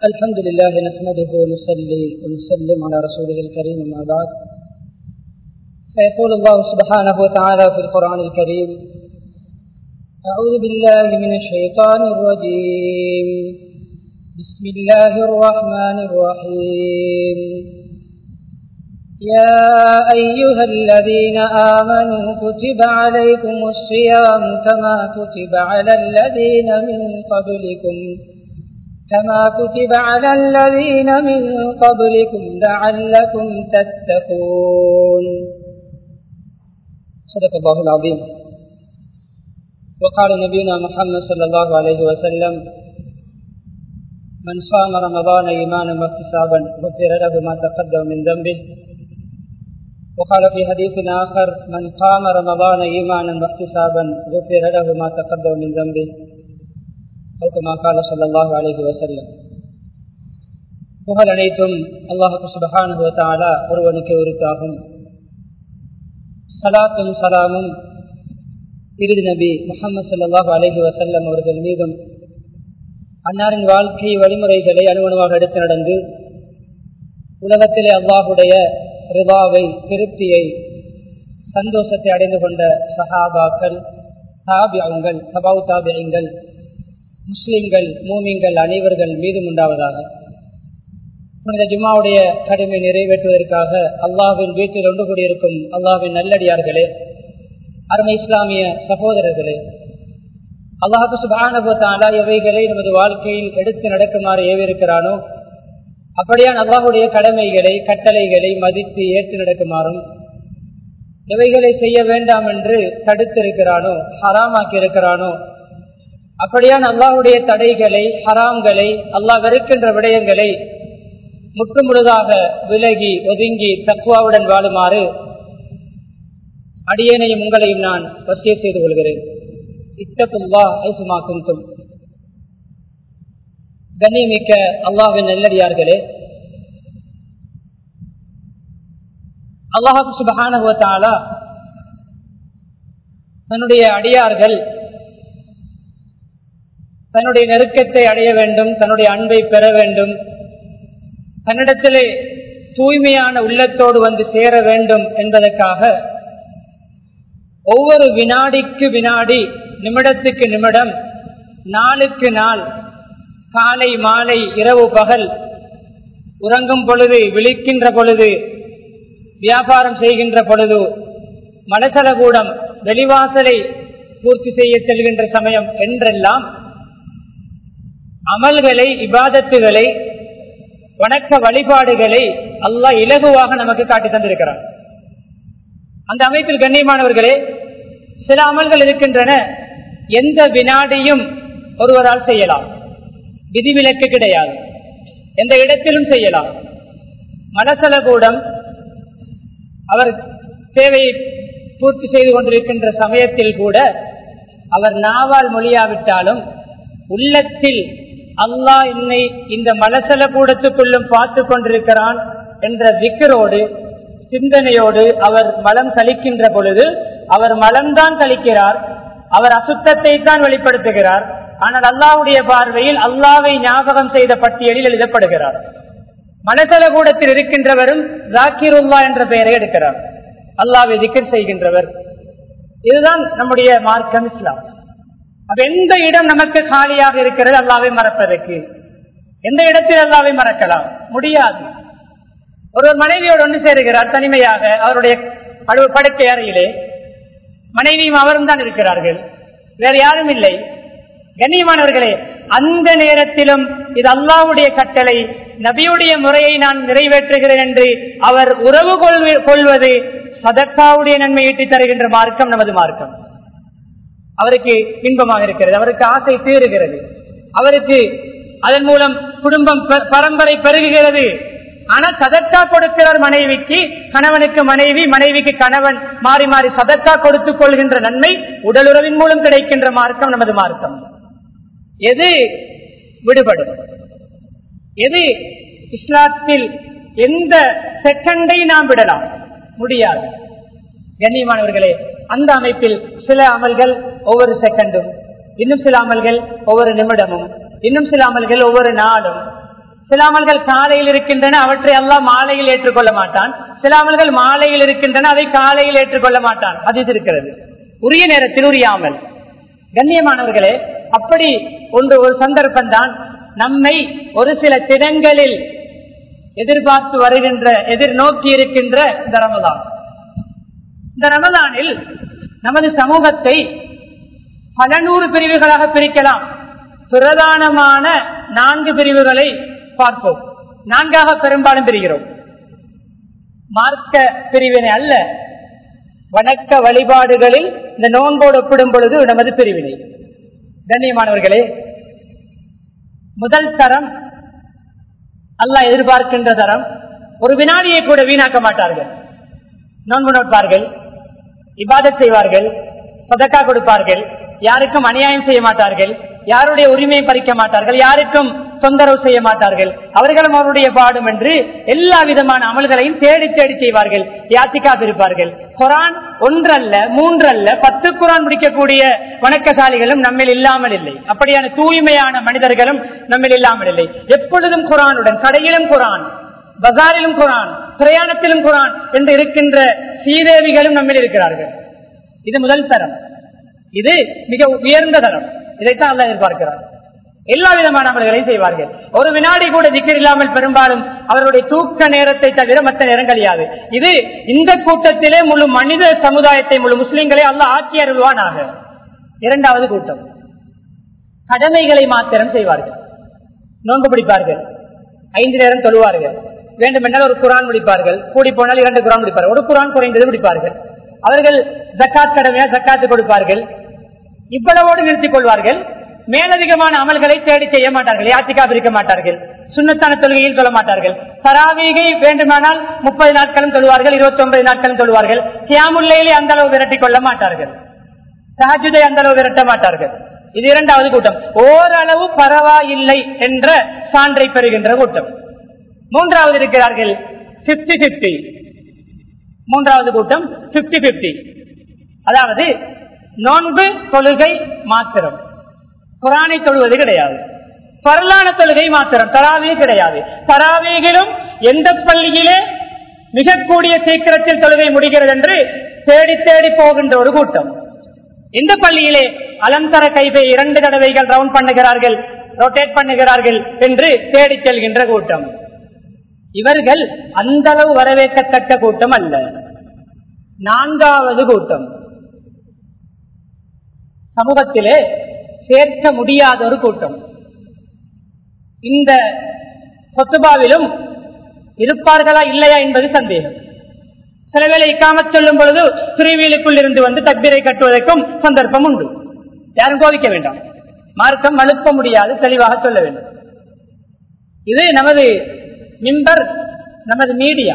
الحمد لله نحمده ونصلي ونسلم على رسوله الكريم ما بعد فيقول الله سبحانه وتعالى في القرآن الكريم أعوذ بالله من الشيطان الرجيم بسم الله الرحمن الرحيم يا أيها الذين آمنوا كتب عليكم الصيام كما كتب على الذين من قبلكم كما كتب على الذين من قبلكم لعلكم تتقون صدق الله العظيم وقال نبينا محمد صلى الله عليه وسلم من صام رمضان إيمانا واحتسابا غفر له ما تقدم من ذنبه وقال في حديث آخر من قام رمضان إيمانا واحتسابا غفر له ما تقدم من ذنبه أو كما قال صلى الله عليه وسلم புகழ் அனைத்தும் அல்லாஹு சுபஹானு தாலா ஒருவனுக்கு உரித்தாகும் சலாத்தும் சலாமும் இறுதி நபி முகமது சல்லாஹூ அலஹி வசல்லம் அவர்கள் மீதும் அன்னாரின் வாழ்க்கை வழிமுறைகளை அனுமணமாக எடுத்து நடந்து உலகத்திலே அல்லாஹுடைய ரிவாவை திருப்தியை சந்தோஷத்தை அடைந்து கொண்ட சஹாபாக்கள் தாபியங்கள் சபாவு தாபியங்கள் முஸ்லிம்கள் மூமிங்கள் அனைவர்கள் மீதும் உண்டாவதாக புனித ஜும்மாவுடைய கடமை நிறைவேற்றுவதற்காக அல்லாவின் வீட்டில் ஒன்று கூடியிருக்கும் அல்லாவின் நல்லடியார்களே அருமை இஸ்லாமிய சகோதரர்களே அல்லாஹு சுபானுபத்தாலா எவைகளை நமது வாழ்க்கையில் எடுத்து நடக்குமாறு ஏவிருக்கிறானோ அப்படியான் அல்லாஹுடைய கடமைகளை கட்டளைகளை மதித்து ஏற்று நடக்குமாறும் எவைகளை செய்ய வேண்டாம் என்று தடுத்திருக்கிறானோ ஹராமாக்கி இருக்கிறானோ அப்படியான் அல்லாஹுடைய தடைகளை ஹராம்களை அல்லாஹ் வெறுக்கின்ற விடயங்களை முற்று முழுதாக விலகி ஒதுங்கி தக்குவாவுடன் வாழுமாறு அடியேனையும் உங்களையும் நான் வசிய செய்து கொள்கிறேன் இத்தகுல்லா ஐசுமா குந்தும் கண்ணியமிக்க அல்லாவின் நல்லடியார்களே அல்லாஹு சுபகானுவத்தாலா தன்னுடைய அடியார்கள் தன்னுடைய நெருக்கத்தை அடைய வேண்டும் தன்னுடைய அன்பை பெற வேண்டும் தன்னிடத்திலே தூய்மையான உள்ளத்தோடு வந்து சேர வேண்டும் என்பதற்காக ஒவ்வொரு வினாடிக்கு வினாடி நிமிடத்துக்கு நிமிடம் நாளுக்கு நாள் காலை மாலை இரவு பகல் உறங்கும் பொழுது விழிக்கின்ற பொழுது வியாபாரம் செய்கின்ற பொழுது மலசலகூடம் வெளிவாசலை பூர்த்தி செய்ய செல்கின்ற சமயம் என்றெல்லாம் அமல்களை இபாதத்துகளை வணக்க வழிபாடுகளை அல்லாஹ் இலகுவாக நமக்கு காட்டி தந்திருக்கிறான் அந்த அமைப்பில் கண்ணியமானவர்களே சில அமல்கள் இருக்கின்றன எந்த வினாடியும் ஒருவரால் செய்யலாம் விதிவிலக்கு கிடையாது எந்த இடத்திலும் செய்யலாம் மனசல கூடம் அவர் தேவையை பூர்த்தி செய்து கொண்டிருக்கின்ற சமயத்தில் கூட அவர் நாவால் மொழியாவிட்டாலும் உள்ளத்தில் அல்லாஹ் என்னை இந்த மலசல கூடத்துக்குள்ளும் பார்த்து கொண்டிருக்கிறான் என்ற விக்கரோடு சிந்தனையோடு அவர் மலம் கழிக்கின்ற பொழுது அவர் மலம்தான் கழிக்கிறார் அவர் அசுத்தத்தை தான் வெளிப்படுத்துகிறார் ஆனால் அல்லாவுடைய பார்வையில் அல்லாவை ஞாபகம் செய்த பட்டியலில் எழுதப்படுகிறார் மனசல கூடத்தில் இருக்கின்றவரும் ஜாக்கிருல்லா என்ற பெயரை எடுக்கிறார் அல்லாவை திக்கர் செய்கின்றவர் இதுதான் நம்முடைய மார்க்கம் இஸ்லாம் அப்ப எந்த இடம் நமக்கு காலியாக இருக்கிறது அல்லாவை மறப்பதற்கு எந்த இடத்தில் அல்லாவை மறக்கலாம் முடியாது ஒருவர் மனைவியோடு ஒன்று சேருகிறார் தனிமையாக அவருடைய படுக்கை அறையிலே மனைவியும் அவரும் தான் இருக்கிறார்கள் வேற யாரும் இல்லை கண்ணியமானவர்களே அந்த நேரத்திலும் இது அல்லாவுடைய கட்டளை நபியுடைய முறையை நான் நிறைவேற்றுகிறேன் என்று அவர் உறவு கொள்வது சதக்காவுடைய நன்மை ஈட்டி தருகின்ற மார்க்கம் நமது மார்க்கம் அவருக்கு இன்பமாக இருக்கிறது அவருக்கு ஆசை தீருகிறது அவருக்கு அதன் மூலம் குடும்பம் பரம்பரை பெருகுகிறது ஆனால் சதக்கா கொடுக்கிறார் மனைவிக்கு கணவனுக்கு மனைவி மனைவிக்கு கணவன் மாறி மாறி சதக்கா கொடுத்துக் கொள்கின்ற நன்மை உடலுறவின் மூலம் கிடைக்கின்ற மார்க்கம் நமது மார்க்கம் எது விடுபடும் எது இஸ்லாத்தில் எந்த செகண்டை நாம் விடலாம் முடியாது கண்ணியமானவர்களே அந்த அமைப்பில் சில அமல்கள் ஒவ்வொரு செகண்டும் இன்னும் சில அமல்கள் ஒவ்வொரு நிமிடமும் இன்னும் சில அமல்கள் ஒவ்வொரு நாளும் சில அமல்கள் காலையில் இருக்கின்றன அவற்றை எல்லாம் மாலையில் ஏற்றுக்கொள்ள மாட்டான் சில அமல்கள் மாலையில் இருக்கின்றன அதை காலையில் ஏற்றுக்கொள்ள மாட்டான் அது இருக்கிறது உரிய நேரத்தில் உரிய அமல் கண்ணியமானவர்களே அப்படி ஒன்று ஒரு சந்தர்ப்பம் தான் நம்மை ஒரு சில தினங்களில் எதிர்பார்த்து வருகின்ற எதிர்நோக்கி இருக்கின்ற இந்த ரமதான் இந்த ரமதானில் நமது சமூகத்தை பல நூறு பிரிவுகளாக பிரிக்கலாம் பிரதானமான நான்கு பிரிவுகளை பார்ப்போம் நான்காக பெரும்பாலும் பிரிகிறோம் மார்க்க பிரிவினை அல்ல வணக்க வழிபாடுகளில் இந்த நோன்போடு ஒப்பிடும் பொழுது நமது பிரிவினை கண்ணியமானவர்களே முதல் தரம் அல்லாஹ் எதிர்பார்க்கின்ற தரம் ஒரு வினாடியை கூட வீணாக்க மாட்டார்கள் நோன்பு நோட்பார்கள் இபாதத் செய்வார்கள் சதக்கா கொடுப்பார்கள் யாருக்கும் அநியாயம் செய்ய மாட்டார்கள் யாருடைய உரிமையை பறிக்க மாட்டார்கள் யாருக்கும் தொந்தரவு செய்ய மாட்டார்கள் அவர்களும் அவருடைய பாடும் என்று எல்லா விதமான அமல்களையும் தேடி தேடி செய்வார்கள் யாத்திகா இருப்பார்கள் குரான் ஒன்றல்ல மூன்றல்ல பத்து குரான் முடிக்கக்கூடிய வணக்கசாலிகளும் நம்மில் இல்லாமல் இல்லை அப்படியான தூய்மையான மனிதர்களும் நம்மில் இல்லாமல் இல்லை எப்பொழுதும் குரானுடன் கடையிலும் குரான் பஜாரிலும் குரான் பிரயாணத்திலும் குரான் என்று இருக்கின்ற சீதேவிகளும் நம்மில் இருக்கிறார்கள் இது முதல் தரம் இது மிக உயர்ந்த தரம் இதைத்தான் அல்ல எதிர்பார்க்கிறார் எல்லா விதமான அமல்களையும் செய்வார்கள் ஒரு வினாடி கூட திக்கர் இல்லாமல் பெரும்பாலும் அவர்களுடைய தூக்க நேரத்தை தவிர மற்ற நேரம் கழியாது இது இந்த கூட்டத்திலே முழு மனித சமுதாயத்தை முழு முஸ்லிம்களை அல்ல ஆட்சி அருள்வானாக இரண்டாவது கூட்டம் கடமைகளை மாத்திரம் செய்வார்கள் நோன்பு பிடிப்பார்கள் ஐந்து நேரம் தொழுவார்கள் வேண்டுமென்றால் ஒரு குரான் முடிப்பார்கள் கூடி போனால் இரண்டு குரான் முடிப்பார்கள் ஒரு குரான் குறைந்தது முடிப்பார்கள் அவர்கள் ஜக்காத் கடமையா ஜக்காத்து கொடுப்பார்கள் இவ்வளவோடு நிறுத்திக் கொள்வார்கள் மேலதிகமான அமல்களை தேடி செய்ய மாட்டார்கள் யாத்திகா பிரிக்க மாட்டார்கள் சுண்ணத்தான தொழுகையில் சொல்ல மாட்டார்கள் தராவீகை வேண்டுமானால் முப்பது நாட்களும் தொழுவார்கள் இருபத்தி ஒன்பது நாட்களும் தொழுவார்கள் கியாமுல்லையிலே அந்த அளவு விரட்டிக் கொள்ள மாட்டார்கள் சஹஜுதை அந்த அளவு விரட்ட மாட்டார்கள் இது இரண்டாவது கூட்டம் ஓரளவு பரவாயில்லை என்ற சான்றை பெறுகின்ற கூட்டம் மூன்றாவது இருக்கிறார்கள் பிப்டி பிப்டி மூன்றாவது கூட்டம் பிப்டி பிப்டி அதாவது நோன்பு தொழுகை மாத்திரம் குரானை தொழுவது கிடையாது பரலான தொழுகை மாத்திரம் தராவே கிடையாது தராவேகிலும் எந்த பள்ளியிலே மிக கூடிய சீக்கிரத்தில் தொழுகை முடிகிறது என்று தேடி தேடி போகின்ற ஒரு கூட்டம் இந்த பள்ளியிலே அலந்தர கைபை இரண்டு தடவைகள் ரவுண்ட் பண்ணுகிறார்கள் ரொட்டேட் பண்ணுகிறார்கள் என்று தேடி செல்கின்ற கூட்டம் இவர்கள் அந்த அளவு வரவேற்கத்தக்க கூட்டம் அல்ல நான்காவது கூட்டம் சமூகத்திலே சேர்க்க முடியாத ஒரு கூட்டம் இந்த சொத்துபாவிலும் இருப்பார்களா இல்லையா என்பது சந்தேகம் சில வேளை இக்காமத் சொல்லும் பொழுது திருவியலுக்குள் இருந்து வந்து தக்பீரை கட்டுவதற்கும் சந்தர்ப்பம் உண்டு யாரும் கோவிக்க வேண்டாம் மார்க்கம் அழுத்த முடியாது தெளிவாக சொல்ல வேண்டும் இது நமது மிம்பர் நமது மீடியா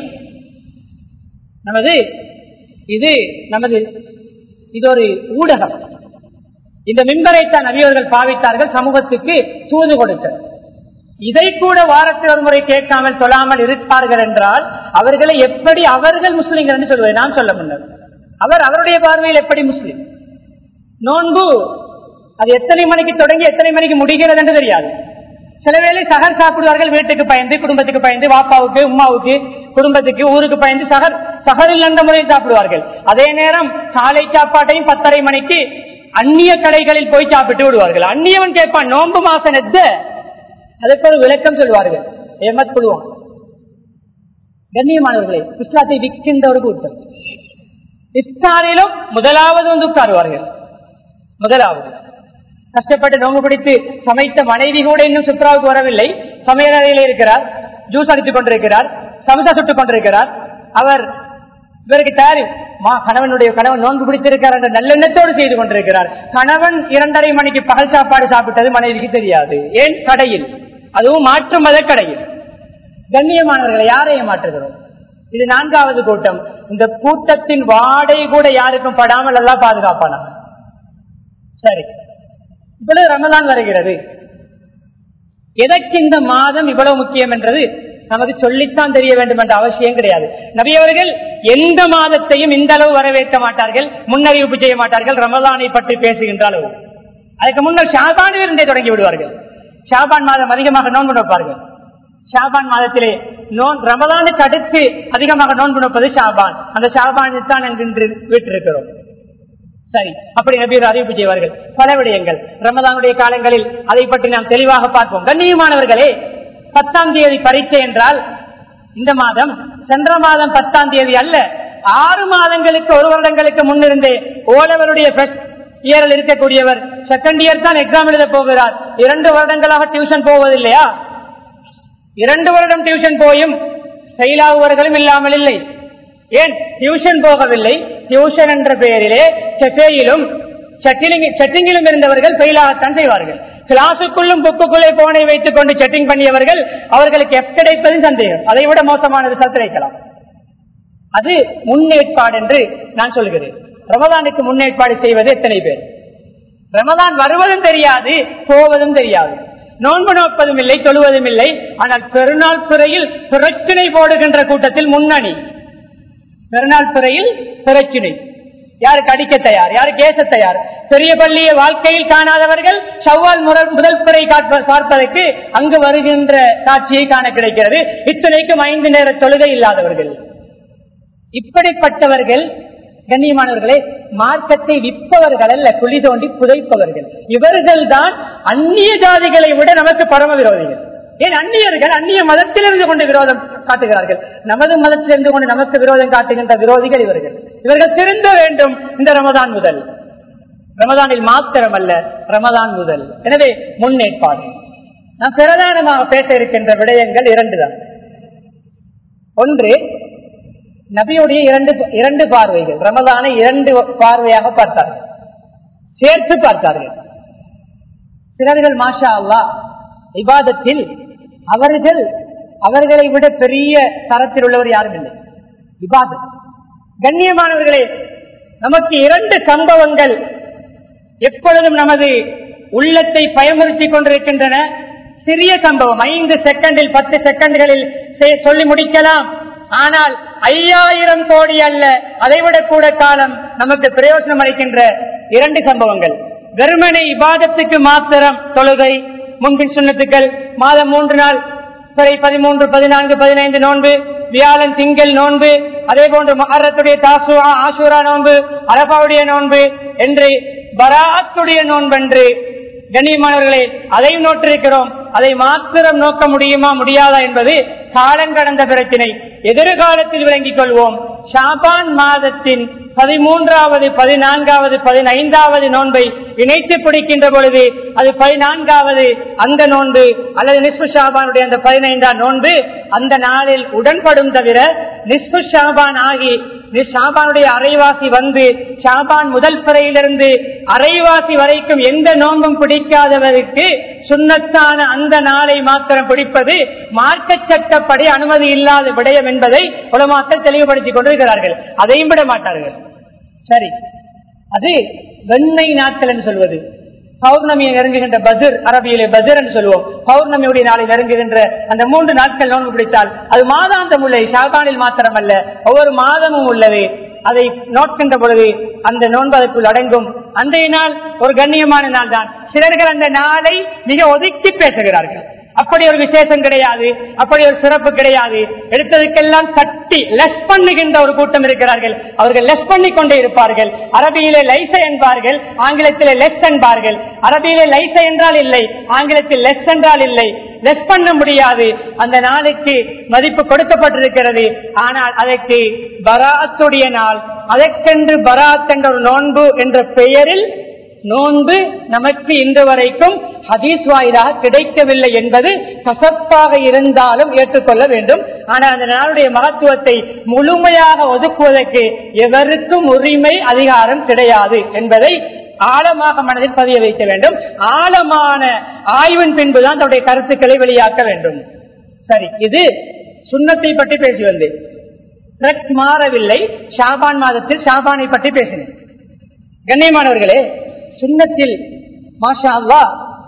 நமது இது நமது இது ஒரு ஊடகம் இந்த மிம்பரைத்தான் நபியவர்கள் பாவித்தார்கள் சமூகத்துக்கு தூது கொடுத்தது இதை கூட வாரத்தில் ஒரு முறை கேட்காமல் சொல்லாமல் இருப்பார்கள் என்றால் அவர்களை எப்படி அவர்கள் முஸ்லிம்கள் என்று சொல்வது நான் சொல்ல முன்னர் அவர் அவருடைய பார்வையில் எப்படி முஸ்லிம் நோன்பு அது எத்தனை மணிக்கு தொடங்கி எத்தனை மணிக்கு முடிகிறது என்று தெரியாது சில வேளை சகர் சாப்பிடுவார்கள் வீட்டுக்கு பயந்து குடும்பத்துக்கு பயந்து வாப்பாவுக்கு உமாவுக்கு குடும்பத்துக்கு ஊருக்கு பயந்து சகர் சகரில் அந்த முறையில் சாப்பிடுவார்கள் அதே நேரம் காலை சாப்பாட்டையும் பத்தரை மணிக்கு அந்நிய கடைகளில் போய் சாப்பிட்டு விடுவார்கள் அந்நியவன் கேட்பான் நோன்பு மாசம் எத்த அதற்கு ஒரு விளக்கம் சொல்வார்கள் ஏமத் கொள்வான் கண்ணியமானவர்களே இஸ்லாத்தை விற்கின்ற ஒரு கூட்டம் இஃப்தாரிலும் முதலாவது வந்து உட்காருவார்கள் முதலாவது கஷ்டப்பட்டு நோம்பு பிடித்து சமைத்த மனைவி கூட இன்னும் சுற்றுலாவுக்கு வரவில்லை சமையல் அறையிலே இருக்கிறார் ஜூஸ் அடித்துக் கொண்டிருக்கிறார் சமசா சுட்டுக் கொண்டிருக்கிறார் அவர் இவருக்கு தயாரி கணவனுடைய கணவன் நோன்பு பிடித்திருக்கிறார் என்ற நல்லெண்ணத்தோடு செய்து கொண்டிருக்கிறார் கணவன் இரண்டரை மணிக்கு பகல் சாப்பாடு சாப்பிட்டது மனைவிக்கு தெரியாது ஏன் கடையில் அதுவும் மாற்று மத கடையில் கண்ணியமானவர்களை யாரையும் மாற்றுகிறோம் இது நான்காவது கூட்டம் இந்த கூட்டத்தின் வாடை கூட யாருக்கும் படாமல் எல்லாம் பாதுகாப்பான சரி இவ்வளவு ரமலான் வருகிறது எதற்கு இந்த மாதம் இவ்வளவு முக்கியம் என்றது நமக்கு சொல்லித்தான் தெரிய வேண்டும் என்ற அவசியம் கிடையாது நபியவர்கள் எந்த மாதத்தையும் இந்த அளவு வரவேற்க மாட்டார்கள் முன்னறிவிப்பு செய்ய மாட்டார்கள் ரமலானை பற்றி பேசுகின்ற அளவு அதுக்கு முன்னர் ஷாபானில் இருந்தே தொடங்கி விடுவார்கள் ஷாபான் மாதம் அதிகமாக நோன்பு வைப்பார்கள் ஷாபான் மாதத்திலே நோன் ரமதானுக்கு அடுத்து அதிகமாக நோன்பு நோப்பது ஷாபான் அந்த ஷாபான் தான் என்று விட்டிருக்கிறோம் சரி அப்படி நபியர் அறிவிப்பு செய்வார்கள் பல விடயங்கள் ரமதானுடைய காலங்களில் அதை பற்றி நாம் தெளிவாக பார்ப்போம் கண்ணியமானவர்களே பத்தாம் தேதி பரீட்சை என்றால் இந்த மாதம் சென்ற மாதம் பத்தாம் தேதி அல்ல ஆறு மாதங்களுக்கு ஒரு வருடங்களுக்கு முன்னிருந்தே ஓலவருடைய இயரில் இருக்கக்கூடியவர் செகண்ட் இயர் தான் எக்ஸாம் எழுத போகிறார் இரண்டு வருடங்களாக டியூஷன் போவதில்லையா இரண்டு வருடம் டியூஷன் போயும் செயலாகுவர்களும் இல்லாமல் இல்லை ஏன் டியூஷன் போகவில்லை டியூஷன் என்ற பெயரிலே செஃபேயிலும் செட்டிங்கிலும் இருந்தவர்கள் ஃபெயிலாகத்தான் செய்வார்கள் கிளாஸுக்குள்ளும் புக்குக்குள்ளே போனை வைத்துக் கொண்டு செட்டிங் பண்ணியவர்கள் அவர்களுக்கு எஃப் கிடைப்பதும் சந்தேகம் அதை விட மோசமானது சத்திரைக்கலாம் அது முன்னேற்பாடு என்று நான் சொல்கிறேன் ரமதானுக்கு முன்னேற்பாடு செய்வது எத்தனை பேர் ரமதான் வருவதும் தெரியாது போவதும் தெரியாது நோன்பு நோப்பதும் இல்லை தொழுவதும் இல்லை ஆனால் பெருநாள் துறையில் பிரச்சனை போடுகின்ற கூட்டத்தில் முன்னணி பெருநாள் துறையில் பிரச்சனை யாருக்கு அடிக்க தயார் யாருக்கு ஏச தயார் பெரிய பள்ளியை வாழ்க்கையில் காணாதவர்கள் சவ்வால் முதல் துறை பார்ப்பதற்கு அங்கு வருகின்ற காட்சியை காண கிடைக்கிறது இத்துணைக்கும் ஐந்து நேர தொழுகை இல்லாதவர்கள் இப்படிப்பட்டவர்கள் கண்ணியமானவர்களே மார்க்கத்தை விற்பவர்கள் அல்ல குழி தோண்டி புதைப்பவர்கள் இவர்கள் தான் அந்நிய ஜாதிகளை விட நமக்கு பரம விரோதிகள் ஏன் அந்நியர்கள் அந்நிய மதத்திலிருந்து கொண்டு விரோதம் காட்டுகிறார்கள் நமது மதத்திலிருந்து கொண்டு நமக்கு விரோதம் காட்டுகின்ற விரோதிகள் இவர்கள் இவர்கள் திருந்த வேண்டும் இந்த ரமதான் முதல் ரமதானில் மாத்திரம் அல்ல ரமதான் முதல் எனவே முன்னேற்பாடு நான் பிரதானமாக பேச இருக்கின்ற விடயங்கள் இரண்டு தான் ஒன்று நபியுடைய இரண்டு இரண்டு பார்வைகள் ரமதானை இரண்டு பார்வையாக பார்த்தார்கள் சேர்த்து பார்த்தார்கள் சிலர்கள் மாஷா அல்லா விவாதத்தில் அவர்கள் அவர்களை விட பெரிய தரத்தில் உள்ளவர் யாரும் இல்லை விவாதம் கண்ணியமானவர்களே நமக்கு இரண்டு சம்பவங்கள் எப்பொழுதும் நமது உள்ளத்தை பயமுறுத்தி கொண்டிருக்கின்றன சிறிய சம்பவம் ஐந்து செகண்டில் பத்து செகண்ட்களில் சொல்லி முடிக்கலாம் ஆனால் ஐயாயிரம் கோடி அல்ல அதைவிட கூட காலம் நமக்கு பிரயோஜனம் அளிக்கின்ற இரண்டு சம்பவங்கள் வெறுமனை இபாதத்துக்கு மாத்திரம் தொழுகை முன்பின் சுண்ணத்துக்கள் மாதம் மூன்று நாள் பிறை பதிமூன்று பதினான்கு பதினைந்து நோன்பு வியாழன் திங்கள் நோன்பு அதே போன்று மகரத்துடைய தாசுவா ஆசூரா நோன்பு அரபாவுடைய நோன்பு என்று பராத்துடைய நோன்பென்று கண்ணியமானவர்களே அதையும் நோட்டிருக்கிறோம் அதை மாத்திரம் நோக்க முடியுமா முடியாதா என்பது காலங்கடந்த பிரச்சினை எதிர்காலத்தில் விளங்கிக் கொள்வோம் ஷாபான் மாதத்தின் பதிமூன்றாவது பதினான்காவது பதினைந்தாவது நோன்பை இணைத்து பிடிக்கின்ற பொழுது அது பதினான்காவது அந்த நோன்பு அல்லது நிஸ்பு ஷாபானுடைய அந்த பதினைந்தாம் நோன்பு அந்த நாளில் உடன்படும் தவிர நிஸ்பு ஷாபான் ஆகி ஷாபானுடைய அரைவாசி வந்து ஷாபான் முதல் பிறையிலிருந்து அரைவாசி வரைக்கும் எந்த நோன்பும் பிடிக்காதவருக்கு சுண்ணத்தான அந்த நாளை மாத்திரம் பிடிப்பது மார்க்க சட்டப்படி அனுமதி இல்லாத விடயம் என்பதை உலமாக்கள் தெளிவுபடுத்திக் கொண்டிருக்கிறார்கள் அதையும் விட மாட்டார்கள் சரி அது வெண்ணெய் நாட்கள் என்று சொல்வது பௌர்ணமியை நெருங்குகின்ற பஜர் அரபியிலே பஜர் என்று சொல்லுவோம் பௌர்ணமியுடைய நாளை நெருங்குகின்ற அந்த மூன்று நாட்கள் நோன்பு பிடித்தால் அது மாதாந்தம் உள்ள ஷாபானில் மாத்திரமல்ல ஒவ்வொரு மாதமும் உள்ளது அதை நோட்கின்ற பொழுது அந்த நோன்பு அதற்குள் அடங்கும் அன்றைய நாள் ஒரு கண்ணியமான நாள் தான் சிலர்கள் அந்த நாளை மிக ஒதுக்கி பேசுகிறார்கள் அப்படி ஒரு விசேஷம் கிடையாது அப்படி ஒரு சிறப்பு கிடையாது எடுத்ததுக்கெல்லாம் தட்டி லெஸ் பண்ணுகின்ற ஒரு கூட்டம் இருக்கிறார்கள் அவர்கள் லெஸ் பண்ணி கொண்டே இருப்பார்கள் அரபியிலே லைச என்பார்கள் ஆங்கிலத்திலே லெஸ் என்பார்கள் அரபியிலே லைச என்றால் இல்லை ஆங்கிலத்தில் லெஸ் என்றால் இல்லை லெஸ் பண்ண முடியாது அந்த நாளுக்கு மதிப்பு கொடுக்கப்பட்டிருக்கிறது ஆனால் அதற்கு பராத்துடைய நாள் அதற்கென்று பராத் என்ற ஒரு நோன்பு என்ற பெயரில் நோன்பு நமக்கு இன்று வரைக்கும் ஹதீஸ் வாயிலாக கிடைக்கவில்லை என்பது கசப்பாக இருந்தாலும் ஏற்றுக்கொள்ள வேண்டும் ஆனால் அந்த நாளுடைய மகத்துவத்தை முழுமையாக ஒதுக்குவதற்கு எவருக்கும் உரிமை அதிகாரம் கிடையாது என்பதை ஆழமாக மனதில் பதிய வைக்க வேண்டும் ஆழமான ஆய்வின் பின்புதான் தன்னுடைய கருத்துக்களை வெளியாக்க வேண்டும் சரி இது சுண்ணத்தை பற்றி பேசி வந்தேன் ட்ரக் மாறவில்லை ஷாபான் மாதத்தில் ஷாபானை பற்றி பேசினேன் கண்ணியமானவர்களே சுண்ணத்தில் மாஷா அல்லா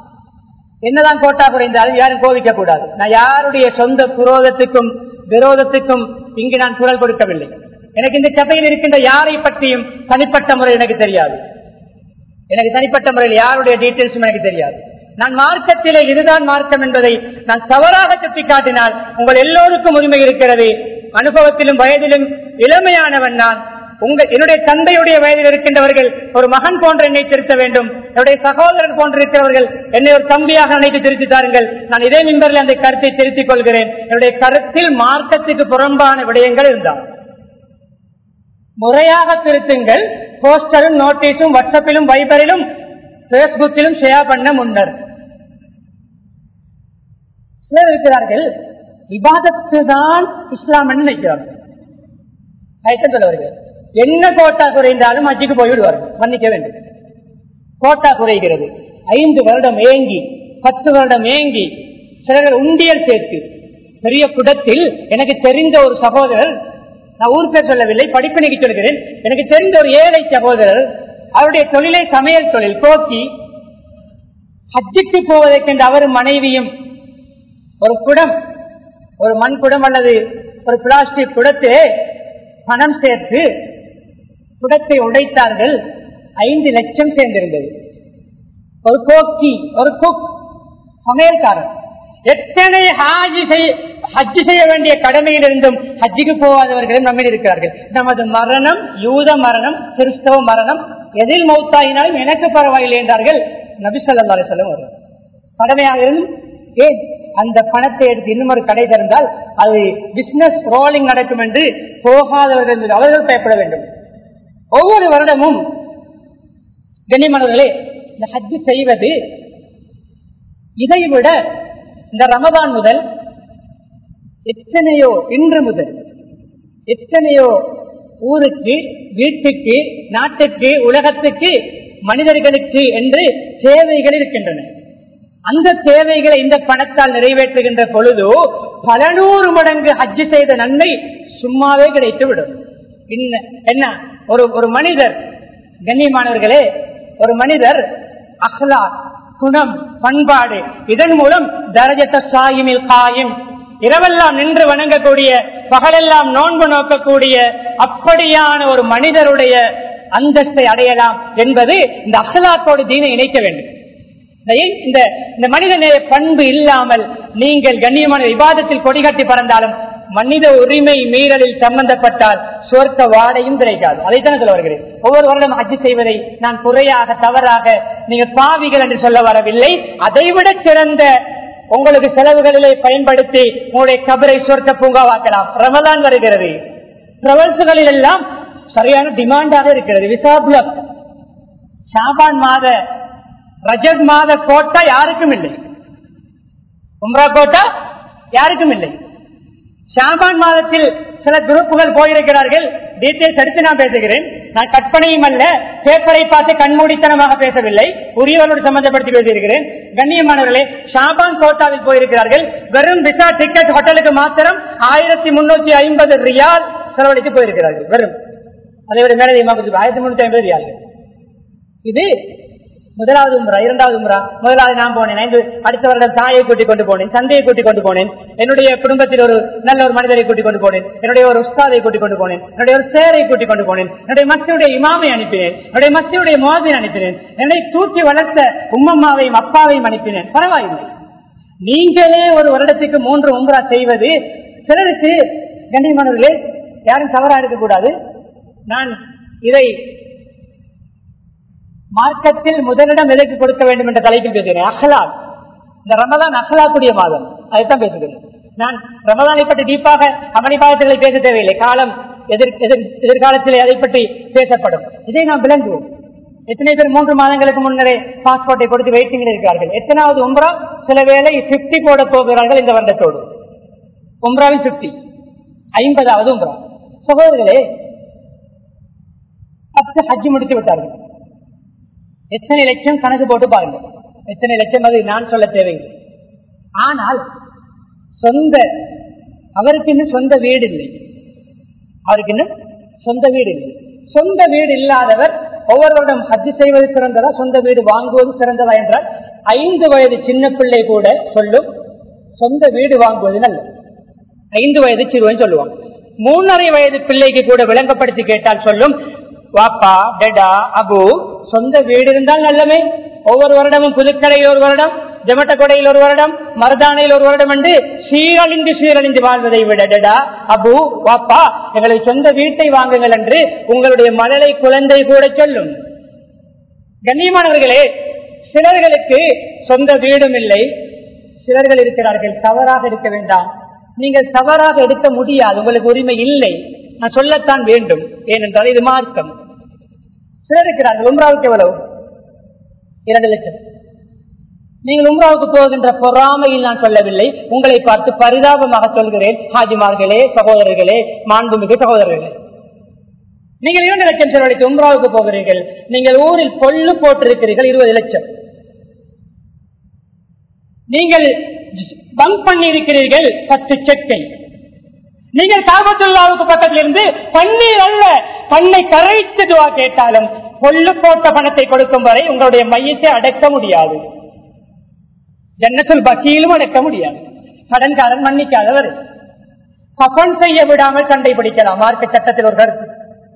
என்னதான் கோட்டா குறைந்தாலும் யாரும் கோவிக்க கூடாது நான் யாருடைய சொந்த புரோதத்துக்கும் விரோதத்துக்கும் இங்கு நான் குரல் கொடுக்கவில்லை எனக்கு இந்த சபையில் இருக்கின்ற யாரை பற்றியும் தனிப்பட்ட முறையில் எனக்கு தெரியாது எனக்கு தனிப்பட்ட முறையில் யாருடைய டீட்டெயில்ஸும் எனக்கு தெரியாது நான் மார்க்கத்திலே இதுதான் மார்க்கம் என்பதை நான் தவறாக சுட்டிக்காட்டினால் உங்கள் எல்லோருக்கும் உரிமை இருக்கிறது அனுபவத்திலும் வயதிலும் இளமையானவன் நான் உங்க என்னுடைய தந்தையுடைய வயதில் இருக்கின்றவர்கள் ஒரு மகன் போன்ற என்னை திருத்த வேண்டும் என்னுடைய சகோதரர் போன்று இருக்கிறவர்கள் என்னை ஒரு தம்பியாக நினைத்து திருத்தி தாருங்கள் நான் இதே மின்பரில் அந்த கருத்தை திருத்திக் கொள்கிறேன் என்னுடைய கருத்தில் மார்க்கத்துக்கு புறம்பான விடயங்கள் இருந்தால் முறையாக திருத்துங்கள் போஸ்டரும் நோட்டீஸும் வாட்ஸ்அப்பிலும் வைபரிலும் பேஸ்புக்கிலும் ஷேர் பண்ண முன்னர் சிலர் இருக்கிறார்கள் விவாதத்து தான் இஸ்லாம் நினைக்கிறார்கள் ஐட்டம் சொல்லுவார்கள் என்ன கோட்டா குறைந்தாலும் அஜிக்கு போய்விடுவார்கள் மன்னிக்க வேண்டும் கோட்டா குறைகிறது ஐந்து வருடம் ஏங்கி பத்து வருடம் ஏங்கி சிலர்கள் உண்டியல் சேர்த்து பெரிய குடத்தில் எனக்கு தெரிந்த ஒரு சகோதரர் நான் ஊர் பேர் சொல்லவில்லை படிப்பினைக்கு சொல்கிறேன் எனக்கு தெரிந்த ஒரு ஏழை சகோதரர் அவருடைய தொழிலை சமையல் தொழில் போக்கி ஹஜ்ஜுக்கு போவதற்கென்று அவரும் மனைவியும் ஒரு குடம் ஒரு மண் குடம் அல்லது ஒரு பிளாஸ்டிக் குடத்தை பணம் சேர்த்து குடத்தை உடைத்தார்கள் ஐந்து லட்சம் சேர்ந்திருந்தது ஒரு கோக்கி ஒரு குக் சமையல்காரன் எத்தனை ஹாஜி செய்ய ஹஜ்ஜு செய்ய வேண்டிய கடமையில் இருந்தும் ஹஜ்ஜுக்கு போகாதவர்களும் நம்மில் இருக்கிறார்கள் நமது மரணம் யூத மரணம் கிறிஸ்தவ மரணம் எதில் மௌத்தாயினாலும் எனக்கு பரவாயில்லை என்றார்கள் நபிசல்லா சொல்லம் வருவார் கடமையாக இருந்தும் ஏன் அந்த பணத்தை எடுத்து இன்னும் ஒரு கடை திறந்தால் அது பிசினஸ் ரோலிங் நடக்கும் என்று போகாதவர்கள் மீது அவர்கள் பயப்பட வேண்டும் ஒவ்வொரு வருடமும் கண்ணியமானவர்களே இந்த ஹஜ்ஜு செய்வது இதை விட இந்த ரமதான் முதல் எத்தனையோ இன்று முதல் எத்தனையோ ஊருக்கு வீட்டுக்கு நாட்டுக்கு உலகத்துக்கு மனிதர்களுக்கு என்று தேவைகள் இருக்கின்றன அந்த தேவைகளை இந்த பணத்தால் நிறைவேற்றுகின்ற பொழுது பல நூறு மடங்கு ஹஜ்ஜு செய்த நன்மை சும்மாவே கிடைத்து விடும் என்ன ஒரு ஒரு மனிதர் கண்ணியமானவர்களே ஒரு மனிதர் அஹ்லா குணம் பண்பாடு இதன் மூலம் தரஜத்த சாயிமில் காயும் இரவெல்லாம் நின்று வணங்கக்கூடிய பகலெல்லாம் நோன்பு நோக்கக்கூடிய அப்படியான ஒரு மனிதருடைய அந்தஸ்தை அடையலாம் என்பது இந்த அஹ்லாக்கோடு தீனை இணைக்க வேண்டும் இந்த இந்த மனிதநேய பண்பு இல்லாமல் நீங்கள் கண்ணியமான விவாதத்தில் கொடிகட்டி பறந்தாலும் மனித உரிமை மீறலில் சம்பந்தப்பட்டால் சொர்க்க வாடையும் கிடைக்காது அதைத்தான் சொல்ல வருகிறேன் ஒவ்வொரு வருடம் ஹஜ்ஜு செய்வதை நான் குறையாக தவறாக நீங்கள் பாவிகள் என்று சொல்ல வரவில்லை அதைவிட சிறந்த உங்களுக்கு செலவுகளிலே பயன்படுத்தி உங்களுடைய கபரை சொர்க்க பூங்காவாக்கலாம் ரமலான் வருகிறது டிராவல்ஸ்களில் எல்லாம் சரியான டிமாண்டாக இருக்கிறது விசாப்லம் ஷாபான் மாத ரஜத் மாத கோட்டா யாருக்கும் இல்லை உம்ரா கோட்டா யாருக்கும் இல்லை ஷாபான் மாதத்தில் சில குரூப்புகள் போயிருக்கிறார்கள் டீட்டெயில்ஸ் எடுத்து நான் பேசுகிறேன் நான் கற்பனையும் அல்ல பேப்பரை பார்த்து கண்மூடித்தனமாக பேசவில்லை உரியவர்களோடு சம்பந்தப்படுத்தி பேசியிருக்கிறேன் கண்ணியமானவர்களே ஷாபான் கோட்டாவில் போயிருக்கிறார்கள் வெறும் விசா டிக்கெட் ஹோட்டலுக்கு மாத்திரம் ஆயிரத்தி முன்னூத்தி ஐம்பது ரியால் செலவழித்து போயிருக்கிறார்கள் வெறும் அதை விட மேலதிகமாக ஆயிரத்தி முன்னூத்தி ஐம்பது ரியால் இது முதலாவது முறை இரண்டாவது முறை முதலாவது நான் போனேன் ஐந்து அடுத்த வருடம் தாயை கூட்டிக் கொண்டு போனேன் தந்தையை கூட்டிக் கொண்டு போனேன் என்னுடைய குடும்பத்தில் ஒரு நல்ல ஒரு மனிதரை கூட்டிக் கொண்டு போனேன் என்னுடைய ஒரு உஸ்தாதை கூட்டிக் கொண்டு போனேன் என்னுடைய ஒரு சேரை கூட்டிக் கொண்டு போனேன் என்னுடைய மசியுடைய இமாமை அனுப்பினேன் என்னுடைய மசியுடைய மோதின் அனுப்பினேன் என்னை தூக்கி வளர்த்த உம்மம்மாவையும் அப்பாவையும் அனுப்பினேன் பரவாயில்லை நீங்களே ஒரு வருடத்துக்கு மூன்று உம்ரா செய்வது சிலருக்கு கண்ணியமானவர்களே யாரும் தவறா இருக்கக்கூடாது நான் இதை மார்க்கத்தில் முதலிடம் எதற்கு கொடுக்க வேண்டும் என்ற தலைப்பில் பேசுகிறேன் அஹ்லாக் இந்த ரமதான் அஹ்லாக்குடைய மாதம் அதைத்தான் பேசுகிறேன் நான் ரமதானை பற்றி டீப்பாக அமளிபாதங்களை பேச தேவையில்லை காலம் எதிர் எதிர் எதிர்காலத்தில் அதை பற்றி பேசப்படும் இதை நாம் விளங்குவோம் எத்தனை பேர் மூன்று மாதங்களுக்கு முன்னரே பாஸ்போர்ட்டை கொடுத்து வெயிட்டிங்கில் இருக்கிறார்கள் எத்தனாவது உம்ரா சில வேளை பிப்டி போட போகிறார்கள் இந்த வருடத்தோடு உம்ராவின் பிப்டி ஐம்பதாவது உம்ரா சகோதரர்களே பத்து ஹஜ்ஜு முடித்து விட்டார்கள் எத்தனை லட்சம் கணக்கு போட்டு பாருங்க எத்தனை லட்சம் அது நான் சொல்ல தேவையில்லை ஆனால் சொந்த அவருக்கு இன்னும் சொந்த வீடு இல்லை அவருக்கு இன்னும் சொந்த வீடு இல்லை சொந்த வீடு இல்லாதவர் ஒவ்வொருவரிடம் ஹஜ்ஜு செய்வது சிறந்ததா சொந்த வீடு வாங்குவது சிறந்ததா என்றால் ஐந்து வயது சின்ன பிள்ளை கூட சொல்லும் சொந்த வீடு வாங்குவது நல்ல ஐந்து வயது சிறுவன் சொல்லுவாங்க மூணரை வயது பிள்ளைக்கு கூட விளங்கப்படுத்தி கேட்டால் சொல்லும் வாப்பா டெடா அபு சொந்த வீடு இருந்தால் நல்லமே ஒவ்வொரு வருடமும் புதுக்கடை ஒரு வருடம் ஜமட்டக்கொடையில் ஒரு வருடம் மருதானையில் ஒரு வருடம் என்று சீரழிந்து சீரழிந்து வாழ்வதை விடடா அபு வாப்பா எங்களுக்கு சொந்த வீட்டை வாங்குங்கள் என்று உங்களுடைய மழலை குழந்தை கூட சொல்லும் கண்ணியமானவர்களே சிலர்களுக்கு சொந்த வீடும் இல்லை சிலர்கள் இருக்கிறார்கள் தவறாக இருக்க வேண்டாம் நீங்கள் தவறாக எடுக்க முடியாது உங்களுக்கு உரிமை இல்லை நான் சொல்லத்தான் வேண்டும் ஏனென்றால் இது மார்க்கம் சிலர் இருக்கிறார்கள் உம்ராவுக்கு எவ்வளவு இரண்டு லட்சம் நீங்கள் உம்ராவுக்கு போகின்ற பொறாமையில் நான் சொல்லவில்லை உங்களை பார்த்து பரிதாபமாக சொல்கிறேன் ஹாஜிமார்களே சகோதரர்களே மாண்புமிகு சகோதரர்களே நீங்கள் இரண்டு லட்சம் செலவழித்து உம்ராவுக்கு போகிறீர்கள் நீங்கள் ஊரில் பொல்லு போட்டிருக்கிறீர்கள் இருபது லட்சம் நீங்கள் பங்க் பண்ணி இருக்கிறீர்கள் பத்து செக்கை நீங்கள் காபத்துல்லாவுக்கு பக்கத்தில் இருந்து தண்ணீர் அல்ல தன்னை கரைத்து துவா கேட்டாலும் பொல்லு போட்ட பணத்தை கொடுக்கும் வரை உங்களுடைய மையத்தை அடக்க முடியாது ஜன்னத்தில் பக்கியிலும் அடக்க முடியாது கடன்காரன் மன்னிக்காதவர் கபன் செய்ய விடாமல் சண்டை பிடிக்கலாம் மார்க்க சட்டத்தில் ஒரு கருத்து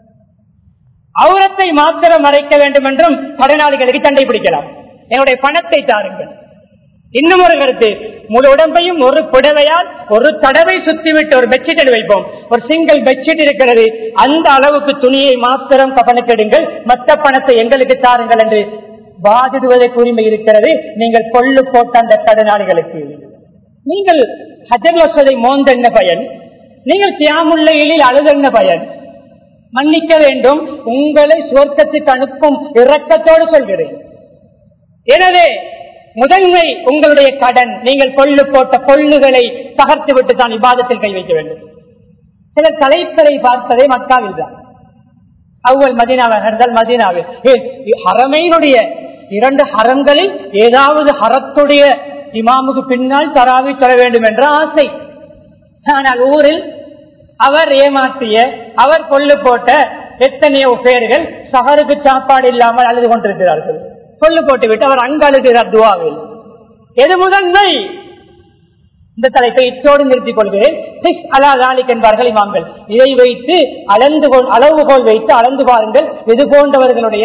அவுரத்தை மாத்திரம் மறைக்க வேண்டும் என்றும் கடனாளிகளுக்கு சண்டை பிடிக்கலாம் என்னுடைய பணத்தை தாருங்கள் இன்னும் ஒரு கருத்து முழு உடம்பையும் ஒரு புடவையால் ஒரு தடவை சுத்திவிட்டு ஒரு பெட்ஷீட் வைப்போம் ஒரு சிங்கிள் பெட்ஷீட் இருக்கிறது அந்த அளவுக்கு துணியை மாத்திரம் கவனிக்கிடுங்கள் மற்ற பணத்தை எங்களுக்கு தாருங்கள் என்று வாதிடுவதற்கு உரிமை இருக்கிறது நீங்கள் கொள்ளு போட்ட அந்த கடனாளிகளுக்கு நீங்கள் ஹஜர் வசதை மோந்த என்ன பயன் நீங்கள் தியாமுள்ள எழில் அழுதென்ன பயன் மன்னிக்க வேண்டும் உங்களை சுவர்க்கத்துக்கு அனுப்பும் இரக்கத்தோடு சொல்கிறேன் எனவே முதன்மை உங்களுடைய கடன் நீங்கள் கொள்ளு போட்ட கொள்ளுகளை தகர்த்து விட்டு தான் விவாதத்தில் கை வைக்க வேண்டும் சில தலைப்பரை பார்ப்பதே மக்காவில் தான் அவ்வள் மதினாவில் இருந்தால் மதினாவில் ஹரமையினுடைய இரண்டு ஹரங்களில் ஏதாவது ஹரத்துடைய இமாமுக்கு பின்னால் தராவி தர வேண்டும் என்ற ஆசை ஆனால் ஊரில் அவர் ஏமாற்றிய அவர் கொள்ளு போட்ட எத்தனையோ பேர்கள் சகருக்கு சாப்பாடு இல்லாமல் அழுது கொண்டிருக்கிறார்கள் கொள்ளு போட்டு விட்டு அவர் அங்கு அழுகிறார் துவாவில் எது முதன்மை இந்த தலைப்பை இத்தோடு நிறுத்திக் கொள்கிறேன் அலாதாலிக் என்பார்கள் இமாம்கள் இதை வைத்து அளந்து அளவுகோல் வைத்து அளந்து பாருங்கள் இது போன்றவர்களுடைய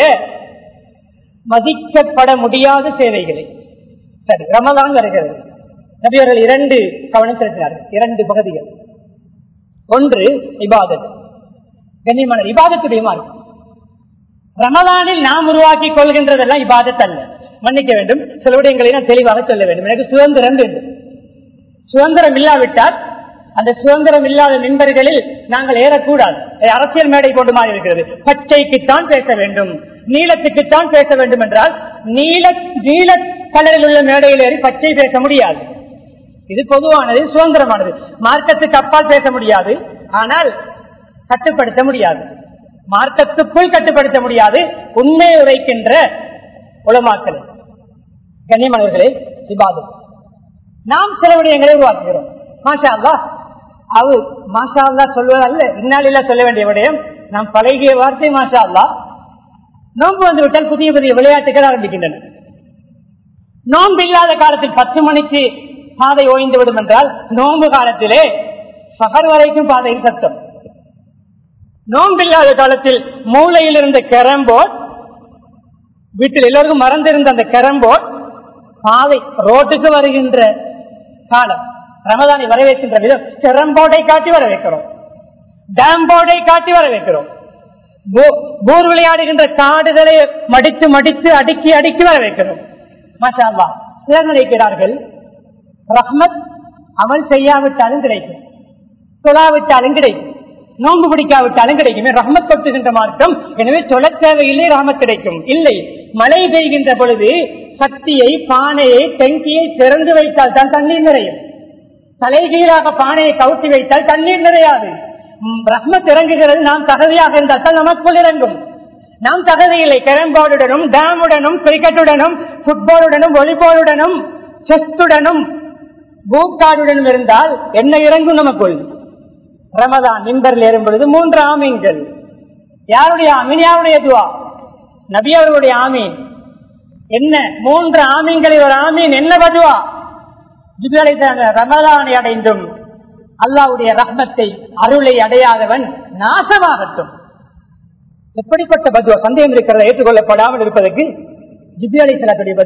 மதிக்கப்பட முடியாத சேவைகளை சரி ரமதான் வருகிறது நபியர்கள் இரண்டு கவனம் செலுத்தினார்கள் இரண்டு பகுதிகள் ஒன்று இபாதத் கண்ணியமான இபாதத்துடைய மார்க்கம் ரமதானில் நாம் உருவாக்கி கொள்கின்றதெல்லாம் இபாதத் அல்ல மன்னிக்க வேண்டும் சில விடயங்களை நான் தெளிவாக சொல்ல வேண்டும் எனக்கு சுதந்திரம் வேண்டும் சுதந்திரம் இல்லாவிட்டால் அந்த சுதந்திரம் இல்லாத மின்பர்களில் நாங்கள் ஏறக்கூடாது அரசியல் மேடை கொண்டு மாறி இருக்கிறது பச்சைக்குத்தான் பேச வேண்டும் நீளத்துக்குத்தான் பேச வேண்டும் என்றால் நீல நீல கலரில் உள்ள மேடையில் ஏறி பச்சை பேச முடியாது இது பொதுவானது சுதந்திரமானது மார்க்கத்துக்கு அப்பால் பேச முடியாது ஆனால் கட்டுப்படுத்த முடியாது மார்க்கத்துக்குள் கட்டுப்படுத்த முடியாது உண்மையை உரைக்கின்ற உலமாக்கள் கண்ணியமானவர்களே விவாதம் நாம் சில விடயங்களை உருவாக்குகிறோம் மாஷா அல்லா அது மாஷா அல்லா சொல்வதல்ல இந்நாளில சொல்ல வேண்டிய விடயம் நாம் பழகிய வார்த்தை மாஷா அல்லா நோன்பு வந்து விட்டால் புதிய புதிய விளையாட்டுகள் ஆரம்பிக்கின்றன நோன்பு இல்லாத காலத்தில் பத்து மணிக்கு பாதை ஓய்ந்து விடும் என்றால் நோன்பு காலத்திலே சகர் வரைக்கும் பாதையில் சத்தம் நோம்பில்லாத காலத்தில் மூளையில் இருந்த கேரம்போர்ட் வீட்டில் எல்லோருக்கும் மறந்திருந்த அந்த கேரம்போர்ட் பாதை ரோட்டுக்கு வருகின்ற காலம் ரமதானை வரவேற்கின்ற விதம் கேரம்போர்டை காட்டி வர வைக்கிறோம் டேம் போர்டை காட்டி வர வைக்கிறோம் போர் விளையாடுகின்ற காடுகளை மடித்து மடித்து அடுக்கி அடுக்கி வர வைக்கிறோம் மாஷா சிலர் நினைக்கிறார்கள் ரஹ்மத் அமல் செய்யாவிட்டாலும் கிடைக்கும் சொல்லாவிட்டாலும் கிடைக்கும் நோன்பு பிடிக்காவிட்டாலும் கிடைக்கும் ரஹமத் கொட்டுகின்ற மார்க்கம் எனவே தொலை தேவையில்லை ரஹமத் கிடைக்கும் இல்லை மழை பெய்கின்ற பொழுது சக்தியை பானையை டெங்கியை திறந்து வைத்தால் தான் தண்ணீர் நிறையும் தலைகீழாக பானையை கவுத்தி வைத்தால் தண்ணீர் நிறையாது ரஹ்மத் இறங்குகிறது நாம் தகுதியாக இருந்தால் தான் நமக்குள் இறங்கும் நாம் தகுதியில்லை கேரம்போர்டுடனும் டேமுடனும் கிரிக்கெட்டுடனும் புட்பாலுடனும் வாலிபாலுடனும் செஸ்டுடனும் பூக்காடுடனும் இருந்தால் என்ன இறங்கும் நமக்குள் ரமதான் மின்பரில் ஏறும் பொழுது மூன்று ஆமீன்கள் யாருடைய ஆமீன் யாருடைய துவா நபி அவர்களுடைய ஆமீன் என்ன மூன்று ஆமீன்களில் ஒரு ஆமீன் என்ன பதுவா ஜிபிகளை ரமதானை அடைந்தும் அல்லாவுடைய ரஹ்மத்தை அருளை அடையாதவன் நாசமாகட்டும் எப்படிப்பட்ட பதுவா சந்தேகம் இருக்கிறத ஏற்றுக்கொள்ளப்படாமல் இருப்பதற்கு ஜிபி அலி சலாத்துடைய பதுவா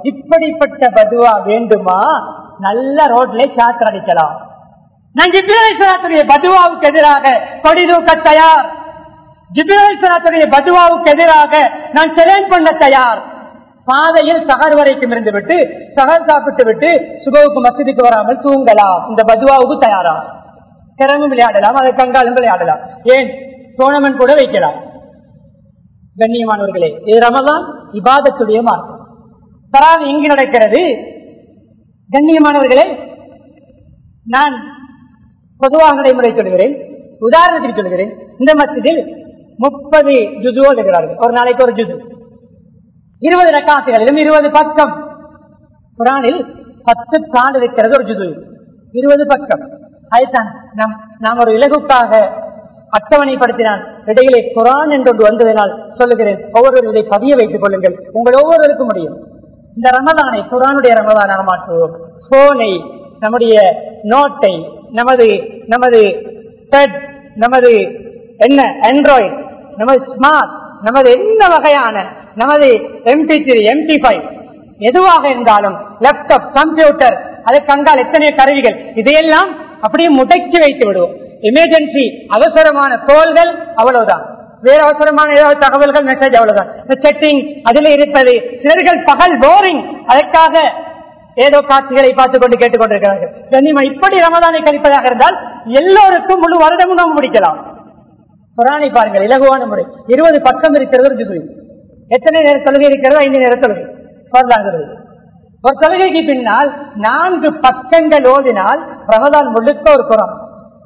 இப்படிப்பட்ட பதுவா வேண்டுமா நல்ல ரோட்ல சாத்திர அடிக்கலாம் நான் ஜிப்ரேஸ்வரத்துடைய பதுவாவுக்கு எதிராக கொடி தூக்க தயார் ஜிப்ரேஸ்வரத்துடைய பதுவாவுக்கு எதிராக நான் செலன் பண்ண தயார் பாதையில் சகர் வரைக்கும் இருந்து விட்டு சகர் சாப்பிட்டு விட்டு சுபவுக்கு மசதிக்கு வராமல் தூங்கலாம் இந்த பதுவாவுக்கு தயாரா திறமும் விளையாடலாம் அதை கங்காலும் விளையாடலாம் ஏன் டோர்னமெண்ட் கூட வைக்கலாம் கண்ணியமானவர்களே இது ரமதான் இபாதத்துடைய மார்க்கம் தராது எங்கு நடக்கிறது கண்ணியமானவர்களே நான் பொதுவாக நடைமுறை சொல்கிறேன் உதாரணத்துக்கு சொல்கிறேன் இந்த மத்தியில் முப்பது ஜுது ஓதுகிறார்கள் ஒரு நாளைக்கு ஒரு ஜுது இருபது ரக்காசுகளிலும் இருபது பக்கம் குரானில் பத்து தாண்டு இருக்கிறது ஒரு ஜுது இருபது பக்கம் அதுதான் நாம் நாம் ஒரு இலகுக்காக அட்டவணைப்படுத்தினான் இடையிலே குரான் என்று ஒன்று வந்ததனால் சொல்லுகிறேன் ஒவ்வொருவரும் இதை பதிய வைத்துக் கொள்ளுங்கள் உங்கள் ஒவ்வொருவருக்கும் முடியும் இந்த ரமதானை குரானுடைய ரமதானாக மாற்றுவோம் போனை நம்முடைய நோட்டை நமது நமது டெட் நமது என்ன ஆண்ட்ராய்டு நமது ஸ்மார்ட் நமது என்ன வகையான நமது எம்பி த்ரீ எம்பி ஃபைவ் எதுவாக இருந்தாலும் லேப்டாப் கம்ப்யூட்டர் அதற்கு அங்கால் எத்தனை கருவிகள் இதையெல்லாம் அப்படியே முடக்கி வைத்து விடுவோம் எமர்ஜென்சி அவசரமான கோல்கள் அவ்வளவுதான் வேற அவசரமான ஏதாவது தகவல்கள் மெசேஜ் அவ்வளவுதான் செட்டிங் அதில் இருப்பது சிலர்கள் பகல் போரிங் அதற்காக ஏதோ காட்சிகளை பார்த்துக் கொண்டு கேட்டுக் கொண்டிருக்கிறார்கள் கண்ணியமா இப்படி ரமதானை கழிப்பதாக இருந்தால் எல்லோருக்கும் முழு வருடமும் நாம் முடிக்கலாம் குரானை பாருங்கள் இலகுவான முறை இருபது பக்கம் இருக்கிறது ஒரு ஜுசு எத்தனை நேர தொழுகை இருக்கிறதோ ஐந்து நேர தொழுகை வரலாங்கிறது ஒரு தொழுகைக்கு பின்னால் நான்கு பக்கங்கள் ஓதினால் ரமதான் முழுக்க ஒரு குரான்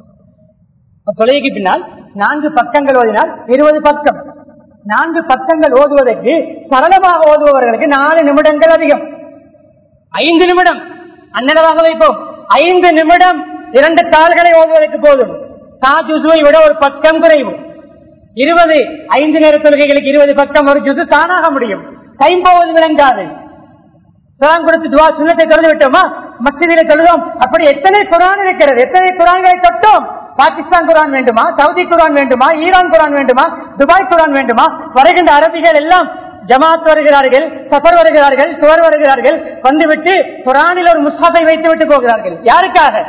ஒரு தொழுகைக்கு பின்னால் நான்கு பக்கங்கள் ஓதினால் இருபது பக்கம் நான்கு பக்கங்கள் ஓதுவதற்கு சரளமாக ஓதுபவர்களுக்கு நாலு நிமிடங்கள் அதிகம் ஐந்து நிமிடம் அன்னளவாக வைப்போம் ஐந்து நிமிடம் இரண்டு தாள்களை ஓதுவதற்கு போதும் தாஜுசுவை விட ஒரு பக்கம் குறைவு இருபது ஐந்து நேர தொழுகைகளுக்கு இருபது பக்கம் ஒரு ஜுசு தானாக முடியும் டைம் போவது விளங்காது குரான் கொடுத்து துவா சுண்ணத்தை திறந்து விட்டோமா மசிதில தொழுதோம் அப்படி எத்தனை குரான் இருக்கிறது எத்தனை குரான்களை தொட்டோம் பாகிஸ்தான் குரான் வேண்டுமா சவுதி குரான் வேண்டுமா ஈரான் குரான் வேண்டுமா துபாய் குரான் வேண்டுமா வருகின்ற அரபிகள் எல்லாம் ஜமாத் வருகிறார்கள் சஃபர் வருகிறார்கள் சுவர் வருகிறார்கள் வந்துவிட்டு குரானில் ஒரு முஸ்ஹாபை வைத்து விட்டு போகிறார்கள் யாருக்காக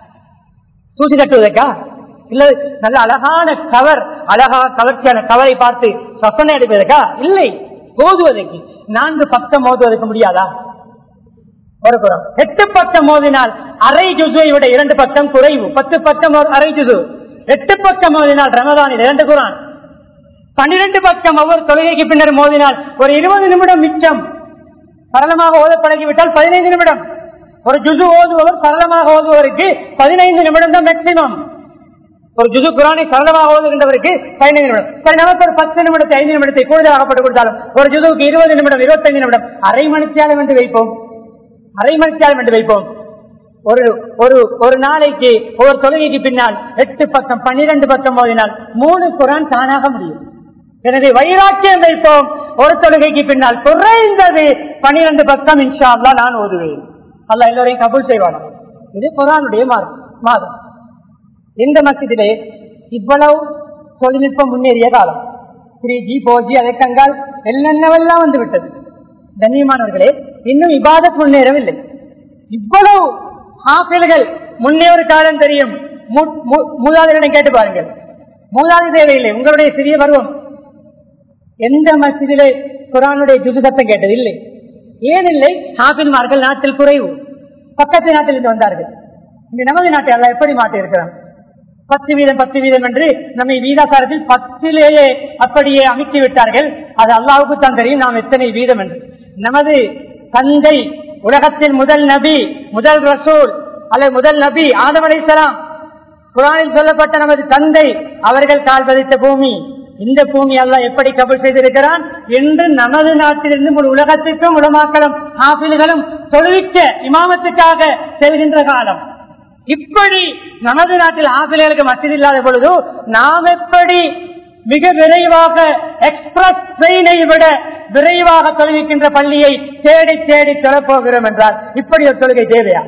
தூசி தட்டுவதற்கா இல்ல நல்ல அழகான கவர் அழகா கவர்ச்சியான கவரை பார்த்து சொசனை எடுப்பதற்கா இல்லை ஓதுவதற்கு நான்கு பக்கம் ஓதுவதற்கு முடியாதா ஒரு குரம் எட்டு பக்கம் மோதினால் அரை ஜுசுவை விட இரண்டு பக்கம் குறைவு பத்து பக்கம் ஒரு அரை ஜுசு எட்டு பக்கம் மோதினால் ரமதானில் இரண்டு குரான் பன்னிரண்டு பக்கம் ஒவ்வொரு தொழுகைக்கு பின்னர் மோதினால் ஒரு இருபது நிமிடம் மிச்சம் சரளமாக ஓத பழகிவிட்டால் பதினைந்து நிமிடம் ஒரு ஜுசு ஓதுபவர் சரளமாக ஓதுவதற்கு பதினைந்து நிமிடம் தான் மேக்சிமம் ஒரு ஜுசு குரானை சரளமாக ஓதுகின்றவருக்கு பதினைந்து நிமிடம் சரி நமக்கு ஒரு பத்து நிமிடத்தை ஐந்து நிமிடத்தை கூடுதலாகப்பட்டு கொடுத்தாலும் ஒரு ஜுசுக்கு இருபது நிமிடம் இருபத்தைந்து நிமிடம் அரை மணித்தியாலம் என்று வைப்போம் அரை மணித்தியாலம் என்று வைப்போம் ஒரு ஒரு ஒரு நாளைக்கு ஒரு தொழுகைக்கு பின்னால் எட்டு பக்கம் பன்னிரண்டு பக்கம் ஓதினால் மூணு குரான் தானாக முடியும் எனவே வைராக்கியம் வைப்போம் ஒரு தொழுகைக்கு பின்னால் குறைந்தது பன்னிரண்டு பக்கம் இன்ஷா அல்லா நான் ஓதுவேன் அல்ல எல்லோரையும் கபூல் செய்வான் இது குரானுடைய மாதம் இந்த மசிதிலே இவ்வளவு தொழில்நுட்பம் முன்னேறிய காலம் த்ரீ ஜி போர் ஜி அதற்கங்கால் என்னென்னவெல்லாம் வந்து விட்டது கண்ணியமானவர்களே இன்னும் இபாதத் முன்னேறவில்லை இவ்வளவு ஹாஃபில்கள் முன்னே ஒரு காலம் தெரியும் மூதாதைகளிடம் கேட்டு பாருங்கள் மூதாதி தேவையில்லை உங்களுடைய சிறிய பருவம் எந்த மசிதிலே குரானுடைய ஜுது சத்தம் கேட்டது இல்லை ஏன் இல்லை ஹாஃபின்மார்கள் நாட்டில் குறைவு பக்கத்து நாட்டில் இருந்து வந்தார்கள் இங்க நமது நாட்டை அல்ல எப்படி மாட்டி இருக்கிறான் பத்து வீதம் பத்து வீதம் என்று நம்மை வீதாசாரத்தில் பத்திலேயே அப்படியே அமைத்து விட்டார்கள் அது அல்லாவுக்கு தான் தெரியும் நாம் எத்தனை வீதம் என்று நமது தந்தை உலகத்தில் முதல் நபி முதல் ரசூல் அல்லது முதல் நபி ஆதம் அலைசலாம் குரானில் சொல்லப்பட்ட நமது தந்தை அவர்கள் கால் பதித்த பூமி இந்த பூமி எல்லாம் எப்படி கபல் செய்திருக்கிறான் என்று நமது நாட்டிலிருந்து ஒரு உலகத்திற்கும் உலமாக்களும் ஆப்பிள்களும் தொழுவிக்க இமாமத்துக்காக செல்கின்ற காலம் இப்படி நமது நாட்டில் ஆப்பிள்களுக்கு மசித் இல்லாத பொழுது நாம் எப்படி மிக விரைவாக எக்ஸ்பிரஸ் ட்ரெயினை விட விரைவாக தொழுவிக்கின்ற பள்ளியை தேடி தேடி தொழப்போகிறோம் என்றால் இப்படி ஒரு தொழுகை தேவையா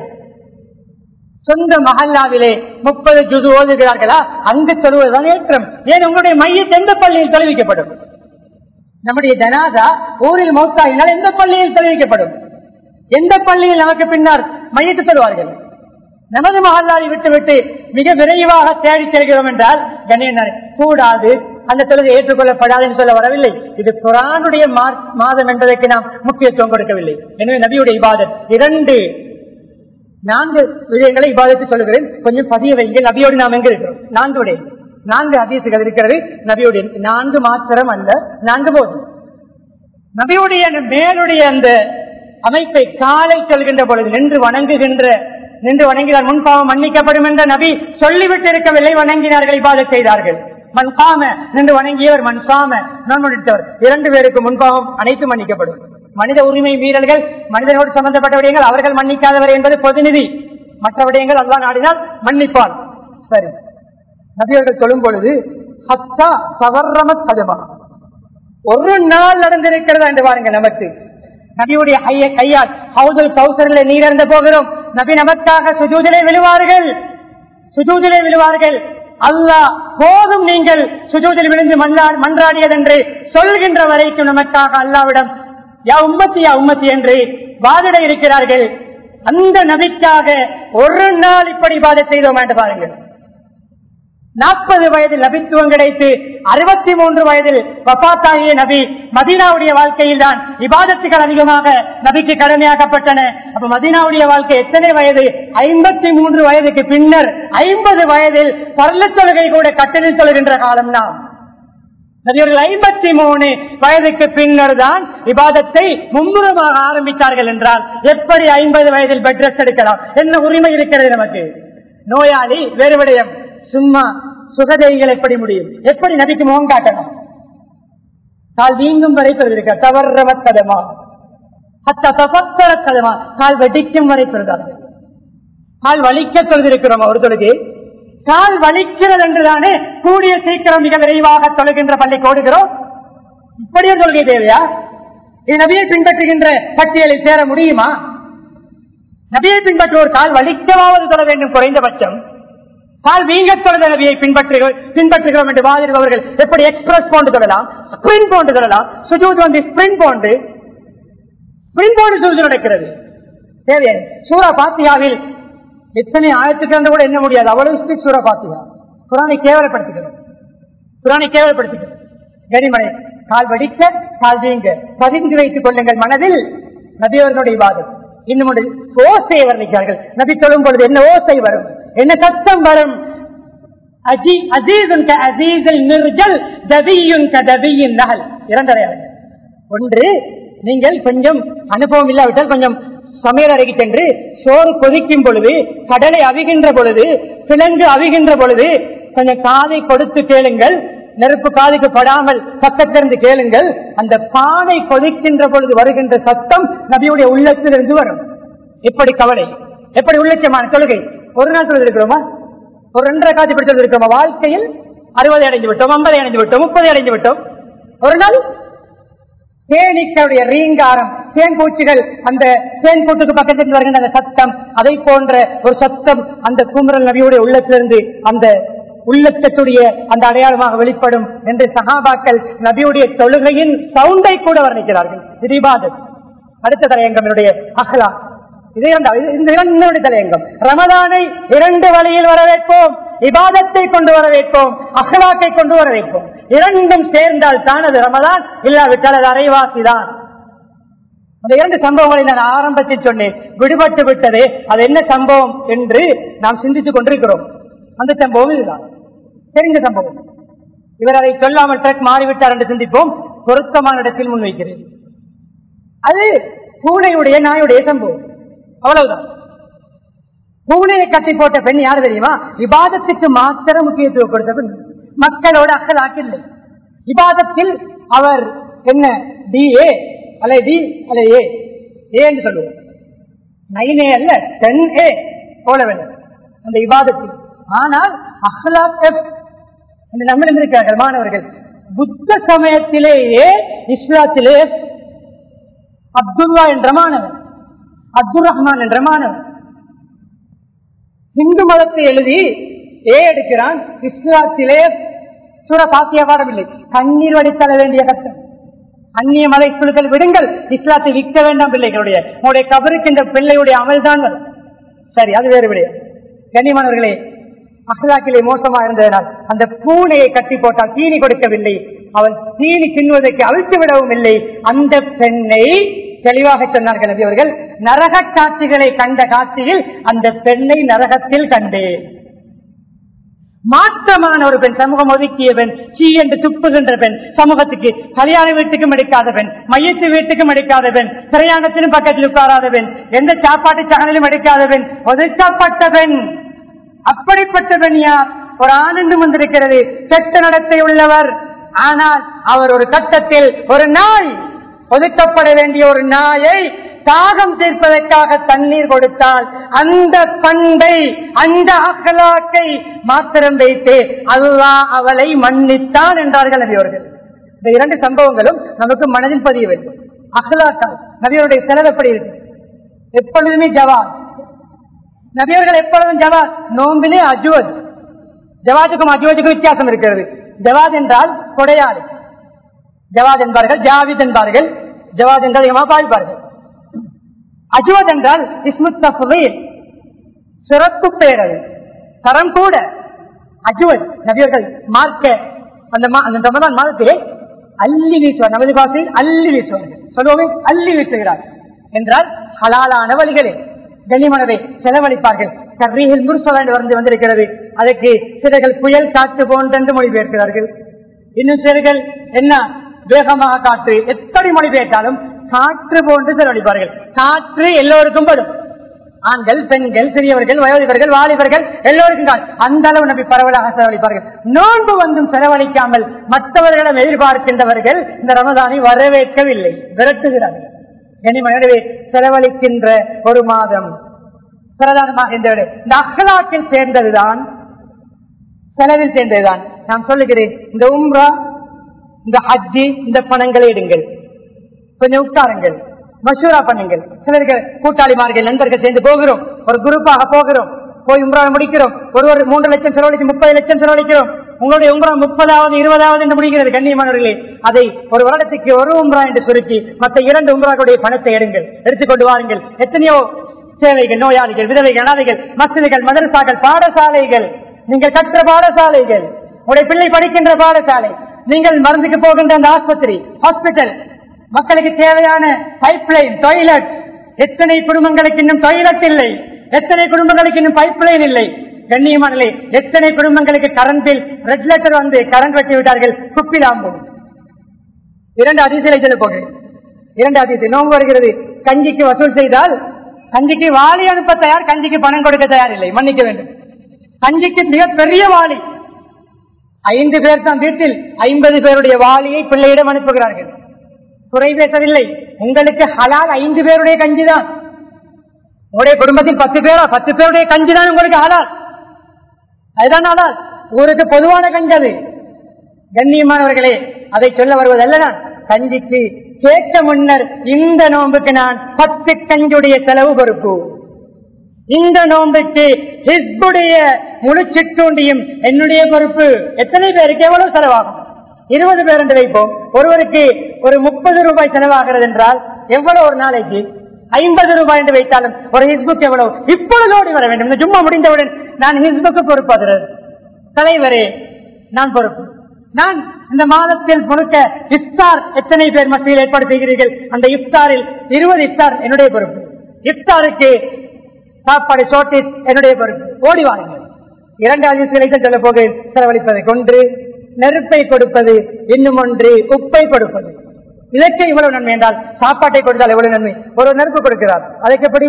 சொந்த மஹல்லாவிலே முப்பது ஜுது ஓதுகிறார்களா அங்கு சொல்வதுதான் ஏற்றம் ஏன் உங்களுடைய மையத்தை எந்த பள்ளியில் தொலைவிக்கப்படும் நம்முடைய ஜனாதா ஊரில் மௌத்தாயினால் எந்த பள்ளியில் தொலைவிக்கப்படும் எந்த பள்ளியில் நமக்கு பின்னர் மையத்து தருவார்கள் நமது மகல்லாவை விட்டுவிட்டு மிக விரைவாக தேடி செல்கிறோம் என்றால் கணேசன் கூடாது அந்த தொழுகை ஏற்றுக்கொள்ளப்படாது என்று சொல்ல வரவில்லை இது குரானுடைய மா- மாதம் என்பதற்கு நாம் முக்கியத்துவம் கொடுக்கவில்லை எனவே நபியுடைய இபாதத் இரண்டு நான்கு விடயங்களை இபாதத்து சொல்லுகிறேன் கொஞ்சம் பதிய வைங்கள் நபியோடு நாம் எங்க இருக்கிறோம் நான்கு விடயம் நான்கு அதிசயங்கள் இருக்கிறது நபியுடைய நான்கு மாத்திரம் அல்ல நான்கு போதும் நபியுடைய அந்த மேலுடைய அந்த அமைப்பை காலை சொல்கின்ற பொழுது நின்று வணங்குகின்ற நின்று வணங்கினார் முன்பாவம் மன்னிக்கப்படும் என்ற நபி சொல்லிவிட்டு இருக்கவில்லை வணங்கினார்கள் இபாதத் செய்தார்கள் மண் காம நின்று வணங்கியவர் மண் சாம நான் முடித்தவர் இரண்டு பேருக்கு முன்பாவம் அனைத்து மன்னிக்கப்படும் மனித உரிமை மீறல்கள் மனிதனோடு சம்பந்தப்பட்ட விடயங்கள் அவர்கள் மன்னிக்காதவர் என்பது பொதுநிதி மற்ற விடயங்கள் அல்லா நாடினால் மன்னிப்பான் சரி நபியர்கள் சொல்லும் பொழுது ஹத்தா சவர்ரம கதமா ஒரு நாள் நடந்திருக்கிறதா என்று பாருங்க நமக்கு நபியுடைய ஐய கையால் ஹவுதல் கௌசரில் நீர் இருந்த போகிறோம் நபி நமக்காக சுஜூதிலே விழுவார்கள் சுஜூதிலே விழுவார்கள் அல்லாஹ் போதும் நீங்கள் சுஜூதில் விழுந்து மன்றா- மன்றாடியதென்று சொல்கின்ற வரைக்கும் நமக்காக அல்லாவிடம் யா உம்மத்தி யா உம்மத்தி என்று வாதிட இருக்கிறார்கள் அந்த நபிக்காக ஒரு நாள் இப்படி பாதை செய்தோம் என்று பாருங்கள் நாற்பது வயதில் நபித்துவம் கிடைத்து அறுபத்தி மூன்று வயதில் வபாத்தாகிய நபி மதீனாவுடைய வாழ்க்கையில் தான் விவாதத்துகள் அதிகமாக நபிக்கு கடமையாக்கப்பட்டன அப்ப மதீனாவுடைய வாழ்க்கை எத்தனை வயது ஐம்பத்தி மூன்று வயதுக்கு பின்னர் ஐம்பது வயதில் பரல தொழுகை கூட கட்டளில் தொழுகின்ற காலம் நாம் நபியர்கள் ஐம்பத்தி மூணு வயதுக்கு பின்னர் தான் விவாதத்தை மும்முரமாக ஆரம்பித்தார்கள் என்றால் எப்படி ஐம்பது வயதில் பெட் ரெஸ்ட் எடுக்கலாம் என்ன உரிமை இருக்கிறது நமக்கு நோயாளி வேறு விடயம் சும்மா சுகதேகிகள் எப்படி முடியும் எப்படி நபிக்கு முகம் காட்டணும் கால் வீங்கும் வரை பெறுதிருக்க தவறவத்ததமா ஹத்த தபத்தரத்ததமா கால் வெடிக்கும் வரை பெறுதார்கள் கால் வலிக்க தொழுதிருக்கிறோம் ஒரு தொழுகை கால் வலிக்கிறது என்றுதானே கூடிய சீக்கிரம் மிக விரைவாக தொழுகின்ற பள்ளி கோடுகிறோம் இப்படியே தொழுகை தேவையா இது நபியை பின்பற்றுகின்ற பட்டியலில் சேர முடியுமா நபியை பின்பற்றுவோர் கால் வலிக்கவாவது தொழ வேண்டும் குறைந்தபட்சம் கால் வீங்க தொழுத நபியை பின்பற்றுகிறோம் பின்பற்றுகிறோம் என்று வாதிடுபவர்கள் எப்படி எக்ஸ்பிரஸ் போன்று சொல்லலாம் ஸ்பிரிண்ட் போன்று சொல்லலாம் சுஜூத் வந்து ஸ்பிரிண்ட் போன்று ஸ்பிரிண்ட் போன்று சுஜூத் நடக்கிறது தேவையா சூரா பாத்தியாவில் எத்தனை ஆயிரத்துக்கு கூட என்ன முடியாது அவ்வளவு ஸ்பீட் சூரா பாத்தியா குரானை கேவலப்படுத்துகிறோம் குரானை கேவலப்படுத்துகிறோம் கனிமனை கால் வடிக்க கால் வீங்க பதிந்து வைத்துக் கொள்ளுங்கள் மனதில் நபியவர்களுடைய வாதம் இன்னும் ஒன்று ஓசை வர்ணிக்கிறார்கள் நபி சொல்லும் பொழுது என்ன ஓசை வரும் என்ன சத்தம் வரும் அஜி- அஜீதுன் க அஜீஸில் நிர்ஜல், தபியுன் க தபியின் நகல். இரண்டு அடையாளங்கள். ஒன்று நீங்கள் கொஞ்சம் அனுபவம் இல்லாவிட்டால் கொஞ்சம் சமையல் அறைக்கு சென்று சோறு கொதிக்கும் பொழுது கடலை அவிகின்ற பொழுது பிளங்கு அவிகின்ற பொழுது கொஞ்சம் காதை கொடுத்து கேளுங்கள் நெருப்பு காதுக்கு படாமல் பக்கத்திலிருந்து கேளுங்கள் அந்த பானை கொதிக்கின்ற பொழுது வருகின்ற சத்தம் நபியுடைய உள்ளத்திலிருந்து வரும் எப்படி கவலை எப்படி உள்ளட்சமான தொழுகை ஒரு நாள் தொழுது இருக்கிறோமா ஒரு ரெண்டரை காட்சி பிடிச்சது இருக்கிறோமா வாழ்க்கையில் அறுபது அடைந்து விட்டோம் ஐம்பதை அடைந்து விட்டோம் முப்பதை அடைந்து விட்டோம் ஒரு நாள் தேனீக்களுடைய ரீங்காரம் தேன் பூச்சிகள் அந்த தேன் கூட்டுக்கு பக்கத்தில் வருகின்ற அந்த சத்தம் அதை போன்ற ஒரு சத்தம் அந்த குமரல் நபியுடைய உள்ளத்திலிருந்து அந்த உள்ளச்சத்துடைய அந்த அடையாளமாக வெளிப்படும் என்று சகாபாக்கள் நபியுடைய தொழுகையின் சவுண்டை கூட வர்ணிக்கிறார்கள் இது இபாதத். அடுத்த தலையங்கம் என்னுடைய அஹ்லா இது இரண்டாவது இது- இந்த இரண்டு தலையங்கம் ரமதானை இரண்டு வழியில் வரவேற்போம் இபாதத்தை கொண்டு வர வைப்போம் அஹ்லாக்கை கொண்டு வர வைப்போம் இரண்டும் சேர்ந்தால் தான் அது ரமதான் இல்லாவிட்டால் அது அரைவாசி தான் அந்த இரண்டு சம்பவங்களை நான் ஆரம்பத்தில் சொன்னேன் விடுபட்டு விட்டது அது என்ன சம்பவம் என்று நாம் சிந்தித்துக் கொண்டிருக்கிறோம் அந்த சம்பவம் இதுதான் தெரிந்த சம்பவம் இவர் அதை சொல்லாமல் ட்ரக் மாறிவிட்டார் என்று சிந்திப்போம் பொருத்தமான இடத்தில் முன்வைக்கிறேன் அது பூனையுடைய நாயுடைய சம்பவம் அவ்வளவுதான் பூனையை கட்டி போட்ட பெண் யார் தெரியுமா இபாதத்துக்கு மாத்திர முக்கியத்துவம் கொடுத்த பெண் மக்களோட அக்கல் ஆக்கில்லை இபாதத்தில் அவர் என்ன டி ஏ அல்ல டி அல்ல ஏ ஏ என்று சொல்லுவோம் நைன் ஏ அல்ல டென் ஏ போலவில்லை அந்த இபாதத்தில் ஆனால் அஹ்லாக் எஃப் என்று நம்ம இருந்திருக்கிறார்கள் மாணவர்கள் புத்த சமயத்திலேயே இஸ்லாத்திலே அப்துல்லா என்ற மாணவர் அப்துல் ரஹ்மான் என்ற மாணவர் இந்து மதத்தை எழுதி ஏ எடுக்கிறான் இஸ்லாத்திலே சூர பாத்திய பாடமில்லை கண்ணீர் வடித்தள வேண்டிய கட்டம் அந்நிய மலை குழுக்கள் விடுங்கள் இஸ்லாத்தை விற்க வேண்டாம் பிள்ளைகளுடைய உங்களுடைய கபருக்கு இந்த பிள்ளையுடைய அமல்தான் வரும். சரி அது வேறு விடைய கண்ணியமானவர்களே அஹ்லாக்கிலே மோசமா இருந்ததனால் அந்த பூனையை கட்டி போட்டால் தீனி கொடுக்கவில்லை அவள் தீனி தின்வதற்கு அவிழ்த்து விடவும் இல்லை அந்த பெண்ணை தெளிவாக சொன்னார்கள் நபி அவர்கள் நரக காட்சிகளை கண்ட காட்சியில் அந்த பெண்ணை நரகத்தில் கண்டேன் மாற்றமான ஒரு பெண் சமூகம் ஒதுக்கிய பெண் சீ என்று துப்புகின்ற பெண் சமூகத்துக்கு கல்யாண வீட்டுக்கும் எடுக்காத பெண் மையத்து வீட்டுக்கும் எடுக்காத பெண் பிரயாணத்திலும் பக்கத்தில் உட்காராத பெண் எந்த சாப்பாட்டு சகனிலும் எடுக்காத பெண் ஒதுக்கப்பட்ட பெண் அப்படிப்பட்ட பெண் யார் ஒரு ஆனந்தம் வந்திருக்கிறது கெட்ட நடத்தை உள்ளவர் ஆனால் அவர் ஒரு கட்டத்தில் ஒரு நாய் ஒதுக்கப்பட வேண்டிய ஒரு நாயை தாகம் தீர்ப்பதற்காக தண்ணீர் கொடுத்தால் அந்த பண்டை அந்த அகலாக்கை மாத்திரம் வைத்து அல்லாஹ் அவளை மன்னித்தான் என்றார்கள் நபியவர்கள் இந்த இரண்டு சம்பவங்களும் நமக்கு மனதில் பதிய வேண்டும் அகலாக்கால் நபியருடைய செலவு எப்படி இருக்கு எப்பொழுதுமே ஜவாத் நபியர்கள் எப்பொழுதும் ஜவாத் நோம்பிலே அஜுவத் ஜவாத்துக்கும் அஜுவத்துக்கும் வித்தியாசம் இருக்கிறது ஜவாத் என்றால் கொடையாளி ஜவாத் என்பார்கள் ஜாவித் என்பார்கள் ஜவாத் என்றால் அதிகமாக பாதிப்பார்கள் அஜுவத் என்றால் இஸ்முத் தஃபீல் சிறப்பு பெயர் அது தரம் கூட அஜுவத் நபியர்கள் மார்க்க அந்த மா- அந்த ரமதான் மாதத்திலே அள்ளி வீசுவார் நமது பாசையில் அள்ளி வீசுவார் சொல்லுவோமே அள்ளி வீசுகிறார் என்றால் ஹலாலான வழிகளே கனிமனதை செலவழிப்பார்கள் கர்ரீகில் முருசலா என்று வந்து வந்திருக்கிறது அதற்கு சிலர்கள் புயல் காற்று போன்றென்று மொழிபெயர்க்கிறார்கள் இன்னும் சிலர்கள் என்ன வேகமாக காற்று எத்தனை மொழிபெயர்த்தாலும் காற்று போன்று செலவழிப்பார்கள் காற்று எல்லோருக்கும் படும் ஆண்கள் பெண்கள் சிறியவர்கள் வயோதிபர்கள் வாலிபர்கள் எல்லோருக்கும் கா- அந்த அளவு நம்பி பரவலாக செலவழிப்பார்கள் நோன்பு வந்தும் செலவழிக்காமல் மற்றவர்களிடம் எதிர்பார்க்கின்றவர்கள் இந்த ரமதானை வரவேற்கவில்லை விரட்டுகிறார்கள் எனவே செலவழிக்கின்ற ஒரு மாதம் பிரதானமாக இந்த விட- இந்த அகலாக்கில் சேர்ந்ததுதான் செலவில் சேர்ந்ததுதான் நான் சொல்லுகிறேன் இந்த உம்ரா இந்த ஹஜ்ஜி இந்த பணங்களை எடுங்கள் கொஞ்சம் உட்காருங்கள் மஷூரா பண்ணுங்கள் சிலர்கள் கூட்டாளிமார்கள் நண்பர்கள் சேர்ந்து போகிறோம் ஒரு குரூப்பாக போகிறோம் போய் உம்ரா முடிக்கிறோம் ஒரு ஒரு மூன்று லட்சம் செலவழித்து முப்பது லட்சம் செலவழிக்கிறோம் உங்களுடைய உம்ரா முப்பதாவது இருபதாவது என்று முடிகிறது கண்ணியமானவர்களே அதை ஒரு வருடத்துக்கு ஒரு உம்ரா என்று சுருக்கி மற்ற இரண்டு உம்ராக்களுடைய பணத்தை எடுங்கள் எடுத்துக்கொண்டு வாருங்கள் எத்தனையோ சேவைகள் நோயாளிகள் விதவைகள் அனாதைகள் மசிதிகள் மதரசாக்கள் பாடசாலைகள் நீங்கள் கற்ற பாடசாலைகள் உங்களுடைய பிள்ளை படிக்கின்ற பாடசாலை நீங்கள் மருந்துக்கு போகின்ற அந்த ஆஸ்பத்திரி ஹாஸ்பிட்டல் மக்களுக்கு தேவையான பைப்லைன் டாய்லெட் எத்தனை குடும்பங்களுக்கு இன்னும் டாய்லெட் இல்லை எத்தனை குடும்பங்களுக்கு இன்னும் பைப்லைன் இல்லை கண்ணியமானே எத்தனை குடும்பங்களுக்கு கரண்ட் பில் ரெட் லெட்டர் வந்து கரண்ட் வெட்டி விட்டார்கள் குப்பிலாம்பும் இரண்டு அதிசலை சொல்ல போகிறேன் இரண்டு அதிசயம் நோம்பு வருகிறது கஞ்சிக்கு வசூல் செய்தால் கஞ்சிக்கு வாளி அனுப்ப தயார் கஞ்சிக்கு பணம் கொடுக்க தயார் இல்லை மன்னிக்க வேண்டும் கஞ்சிக்கு மிக பெரிய வாளி ஐந்து பேர் தான் வீட்டில் ஐம்பது பேருடைய வாளியை பிள்ளையிடம் அனுப்புகிறார்கள் குறை பேசவில்லை உங்களுக்கு ஹலால் ஐந்து பேருடைய கஞ்சி தான் உங்களுடைய குடும்பத்தில் பத்து பேரா பத்து பேருடைய கஞ்சி தான் உங்களுக்கு ஹலால் அதுதான் ஹலால் ஊருக்கு பொதுவான கஞ்சி அது கண்ணியமானவர்களே அதை சொல்ல வருவதல்ல நான் கஞ்சிக்கு கேட்க முன்னர் இந்த நோன்புக்கு நான் பத்து கஞ்சுடைய செலவு பொறுப்பு இந்த நோன்புக்கு ஹிஸ்புடைய முழு சிற்றூண்டியும் என்னுடைய பொறுப்பு எத்தனை பேருக்கு எவ்வளவு செலவாகும் இருபது பேர் என்று வைப்போம் ஒருவருக்கு ஒரு முப்பது ரூபாய் செலவாகிறது என்றால் எவ்வளவு ஒரு நாளைக்கு ஐம்பது ரூபாய் என்று வைத்தாலும் ஒரு ஹிஸ்புக்கு எவ்வளவு இப்பொழுது ஓடி வர வேண்டும் இந்த ஜும்மா முடிந்தவுடன் நான் ஹிஸ்புக்கு பொறுப்பாகிறது தலைவரே நான் பொறுப்பு நான் இந்த மாதத்தில் முழுக்க இஃப்தார் எத்தனை பேர் மத்தியில் ஏற்பாடு செய்கிறீர்கள் அந்த இஃப்தாரில் இருபது இஃப்தார் என்னுடைய பொறுப்பு இஃப்தாருக்கு சாப்பாடு ஷோர்டேஜ் என்னுடைய பொறுப்பு ஓடி வாருங்கள் இரண்டு அதிசயத்தை சொல்ல போக செலவழிப்பதை கொன்று நெருப்பை கொடுப்பது இன்னும் ஒன்று உப்பை கொடுப்பது இதற்கு இவ்வளவு நன்மை என்றால் சாப்பாட்டை கொடுத்தால் எவ்வளவு நன்மை ஒரு நெருப்பு கொடுக்கிறார் அதற்கு எப்படி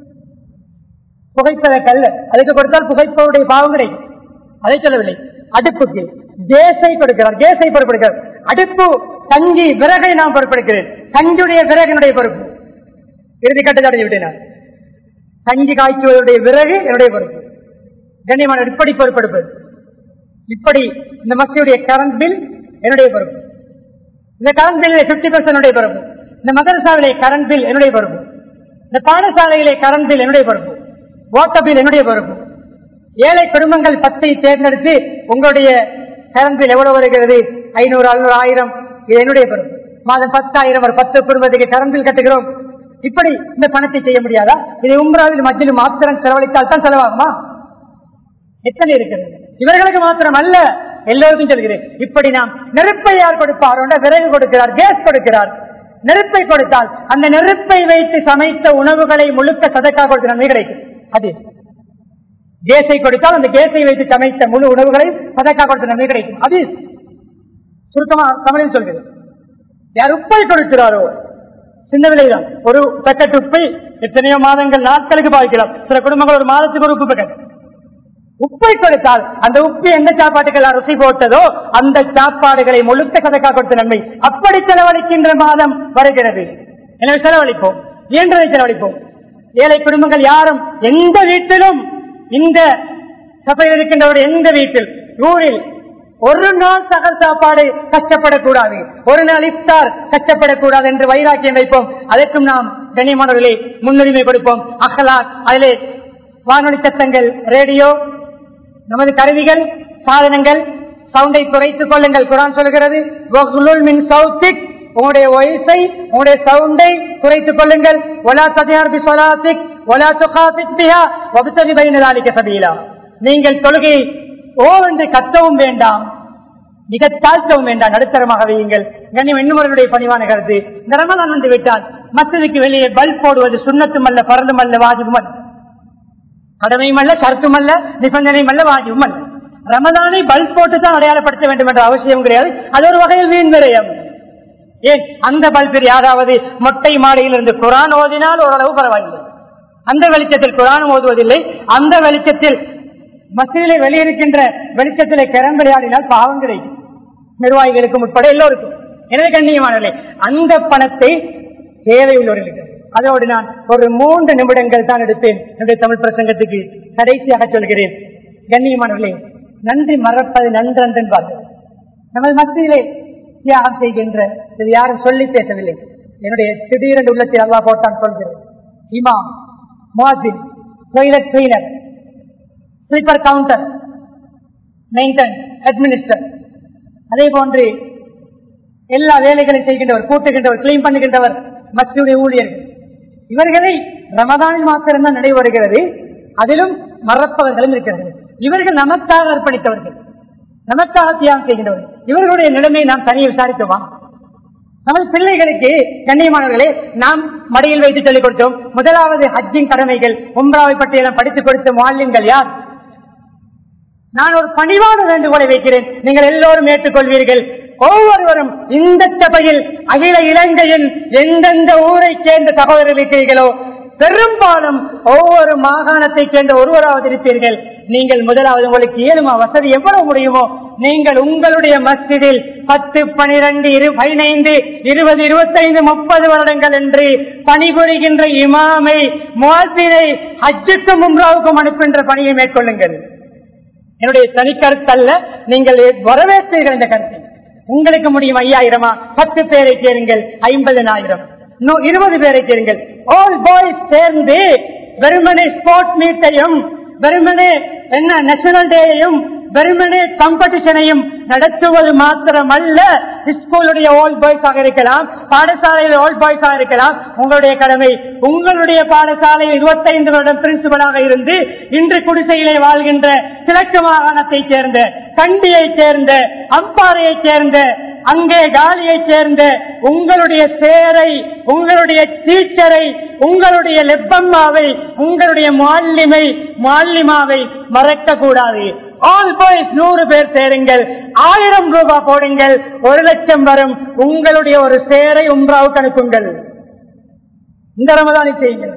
புகைப்பதற்கல்ல அதுக்கு கொடுத்தால் புகைப்பவருடைய பாவம் கிடைக்கும் அதை சொல்லவில்லை அடுப்புக்கு கேஸை கொடுக்கிறார் கேஸை பொறுப்பெடுக்கிறார் அடுப்பு கஞ்சி விறகை நான் பொறுப்பெடுக்கிறேன் கஞ்சுடைய விறகினுடைய பொறுப்பு இறுதி கட்டத்தை அடைந்து விட்டேன் கஞ்சி காய்ச்சுவதுடைய விறகு என்னுடைய பொறுப்பு கண்ணியமான இப்படி பொறுப்பெடுப்பது இப்படி இந்த மக்களுடைய கரண்ட் பில் என்னுடைய பொறுப்பு இந்த கரண்ட் பில் பிப்டி பர்சன்ட் பொறுப்பு இந்த மதரசாவிலே கரண்ட் பில் என்னுடைய பொறுப்பு இந்த பாடசாலையிலே கரண்ட் பில் என்னுடைய பொறுப்பு வாட்டர் பில் என்னுடைய பொறுப்பு ஏழை குடும்பங்கள் பத்தை தேர்ந்தெடுத்து உங்களுடைய கரண்ட் பில் எவ்வளவு வருகிறது ஐநூறு அறுநூறு ஆயிரம் இது என்னுடைய பொறுப்பு மாதம் பத்தாயிரம் ஒரு பத்து குடும்பத்துக்கு கரண்டில் கட்டுகிறோம் இப்படி இந்த பணத்தை செய்ய முடியாதா இதை உம்ராவில் மத்தியில் மாத்திரம் செலவழித்தால் தான் செலவாகுமா எத்தனை இருக்கிறது இவர்களுக்கு மாத்திரம் அல்ல எல்லோருக்கும் சொல்கிறேன் இப்படி நாம் நெருப்பை யார் கொடுப்பார் ஒன்றை விறகு கொடுக்கிறார் கேஸ் கொடுக்கிறார் நெருப்பை கொடுத்தால் அந்த நெருப்பை வைத்து சமைத்த உணவுகளை முழுக்க சதக்கா கொடுத்த நன்மை கிடைக்கும் அது கேஸை கொடுத்தால் அந்த கேஸை வைத்து சமைத்த முழு உணவுகளை சதக்கா கொடுத்த நன்மை கிடைக்கும் அது சுருக்கமா தமிழில் சொல்கிறேன் யார் உப்பை கொடுக்கிறாரோ சின்ன விலைதான் ஒரு பேக்கெட் உப்பை எத்தனையோ மாதங்கள் நாட்களுக்கு பாதிக்கலாம் சில குடும்பங்கள் ஒரு மாதத்துக்கு ஒரு உப்பு பேக்கெட் உப்பை கொடுத்தால் அந்த உப்பு எந்த சாப்பாட்டுக்கு ருசி போட்டதோ அந்த சாப்பாடுகளை முழுக்க சதக்கா கொடுத்த நன்மை அப்படி செலவழிக்கின்ற மாதம் வருகிறது எனவே செலவழிப்போம் இயன்றதை செலவழிப்போம் ஏழை குடும்பங்கள் யாரும் எந்த வீட்டிலும் இந்த சபையில் இருக்கின்றவர் எந்த வீட்டில் ஊரில் ஒரு நாள் சகல் சாப்பாடு கஷ்டப்படக்கூடாது ஒரு நாள் இஃப்தார் கஷ்டப்படக்கூடாது என்று வைராக்கியம் வைப்போம் அதற்கும் நாம் கண்ணியமானவர்களே முன்னுரிமை கொடுப்போம் அகலா அதிலே வானொலி சத்தங்கள் ரேடியோ நமது கருவிகள் சாதனங்கள் சவுண்டை குறைத்துக் கொள்ளுங்கள் குரான் சொல்கிறது மின் சவுத்திக் உங்களுடைய வயசை உங்களுடைய சவுண்டை குறைத்துக் கொள்ளுங்கள் ஒலா ததியார் பி சொலாத்திக் ஒலா சுகாத்திக் பிஹா வபுத்தலி பைனலாலிக்க சபீலா நீங்கள் தொழுகை ஓ என்று கத்தவும் வேண்டாம் மிக தாழ்த்தவும் வேண்டாம் நடுத்தரமாக வையுங்கள் கண்ணியம் இன்னும் பணிவான கருத்து இந்த ரமதான் வந்து விட்டால் மற்றதுக்கு வெளியே பல்ப் போடுவது சுண்ணத்தும் அல்ல பரந்தும் அல்ல வாஜிபும் அல்ல கடமையும் அல்ல கருத்தும் அல்ல நிபந்தனையும் அல்ல வாஜிபும் அல்ல ரமதானை பல்ப் போட்டு தான் அடையாளப்படுத்த வேண்டும் என்ற அவசியம் கிடையாது அது ஒரு வகையில் வீண் விரயம் ஏன் அந்த பல்பில் யாராவது மொட்டை மாடியில் இருந்து குரான் ஓதினால் ஓரளவு பரவாயில்லை அந்த வெளிச்சத்தில் குரான் ஓதுவதில்லை அந்த வெளிச்சத்தில் மசீதிலே வெளியிருக்கின்ற வெளிச்சத்திலே கரம் விளையாடினால் பாவம் கிடைக்கும் நிர்வாகிகளுக்கும் உட்பட எல்லோருக்கும் எனவே கண்ணியமானவர்களே அந்த பணத்தை தேவை உள்ளவர்களுக்கு அதோடு நான் ஒரு மூன்று நிமிடங்கள் தான் எடுப்பேன் என்னுடைய தமிழ் பிரசங்கத்துக்கு கடைசியாக சொல்கிறேன் கண்ணியமானவர்களே நன்றி மறப்பது நன்றன்று என்பார்கள் நமது மத்தியிலே தியாகம் செய்கின்ற இது யாரும் சொல்லி பேசவில்லை என்னுடைய திடீரென்று உள்ளத்தில் அல்லா போட்டான் சொல்கிறேன் இமாம் முவாசின் toilet cleaner sleeper counter maintain administer அதே போன்று எல்லா வேலைகளையும் செய்கின்றவர் கூட்டுகின்றவர் கிளீன் பண்ணுகின்றவர் மத்தியுடைய ஊழியர்கள் இவர்களை ரமதானில் மாத்திரம்தான் நடைபெறுகிறது அதிலும் மறப்பவர்களும் இருக்கிறது இவர்கள் நமக்காக அர்ப்பணித்தவர்கள் நமக்காக தியாகம் செய்கின்றவர்கள் இவர்களுடைய நிலைமை நாம் தனியை விசாரித்தோமா நமது பிள்ளைகளுக்கு கண்ணியமானவர்களே நாம் மடியில் வைத்து சொல்லிக் கொடுத்தோம் முதலாவது ஹஜ்ஜின் கடமைகள் உம்ராவை பற்றியெல்லாம் படித்துக் கொடுத்த மாலின்கள் யார் நான் ஒரு பணிவான வேண்டுகோளை வைக்கிறேன் நீங்கள் எல்லோரும் ஏற்றுக்கொள்வீர்கள் ஒவ்வொருவரும் இந்த சபையில் அகில இலங்கையில் எந்தெந்த ஊரை சேர்ந்த சகோதரர்கள் இருக்கிறீர்களோ பெரும்பாலும் ஒவ்வொரு மாகாணத்தை சேர்ந்த ஒருவராவது இருப்பீர்கள் நீங்கள் முதலாவது உங்களுக்கு ஏழுமா வசதி எவ்வளவு முடியுமோ நீங்கள் உங்களுடைய மஸ்ஜிதில் பத்து பனிரெண்டு இரு பதினைந்து இருபது இருபத்தைந்து முப்பது வருடங்கள் என்று பணிபுரிகின்ற இமாமை முவாசினை ஹஜ்ஜுக்கும் மும்ராவுக்கும் அனுப்புகின்ற பணியை மேற்கொள்ளுங்கள் என்னுடைய தனி கருத்தல்ல நீங்கள் வரவேற்றீர்கள் இந்த கருத்தை உங்களுக்கு முடியும் ஐயாயிரமா பத்து பேரை சேருங்கள் ஐம்பதனாயிரம் இருபது பேரை சேருங்கள் ஆல் பாய்ஸ் சேர்ந்து வெறுமனே ஸ்போர்ட் மீட்டையும் வெறுமனே என்ன நேஷனல் டேயையும் வெறுமனே காம்படிஷனையும் நடத்துவது மாத்திரம் அல்ல ஸ்கூலுடைய ஓல்ட் பாய்ஸாக இருக்கலாம் பாடசாலையில் ஓல்ட் பாய்ஸாக இருக்கலாம் உங்களுடைய கடமை உங்களுடைய பாடசாலையில் இருபத்தைந்து வருடம் பிரின்சிபலாக இருந்து இன்று குடிசையிலே வாழ்கின்ற கிழக்கு மாகாணத்தைச் சேர்ந்த கண்டியைச் சேர்ந்த அம்பாறையைச் சேர்ந்த அங்கே காலியைச் சேர்ந்த உங்களுடைய சேரை உங்களுடைய டீச்சரை உங்களுடைய லெப்பம்மாவை உங்களுடைய மாலிமை மாலிமாவை மறக்க கூடாது ஆல் பாய்ஸ் நூறு பேர் சேருங்கள் ஆயிரம் ரூபாய் போடுங்கள் ஒரு லட்சம் வரும் உங்களுடைய ஒரு சேரை உம்ராவுக்கு அனுப்புங்கள் இந்த ரமதானை செய்யுங்கள்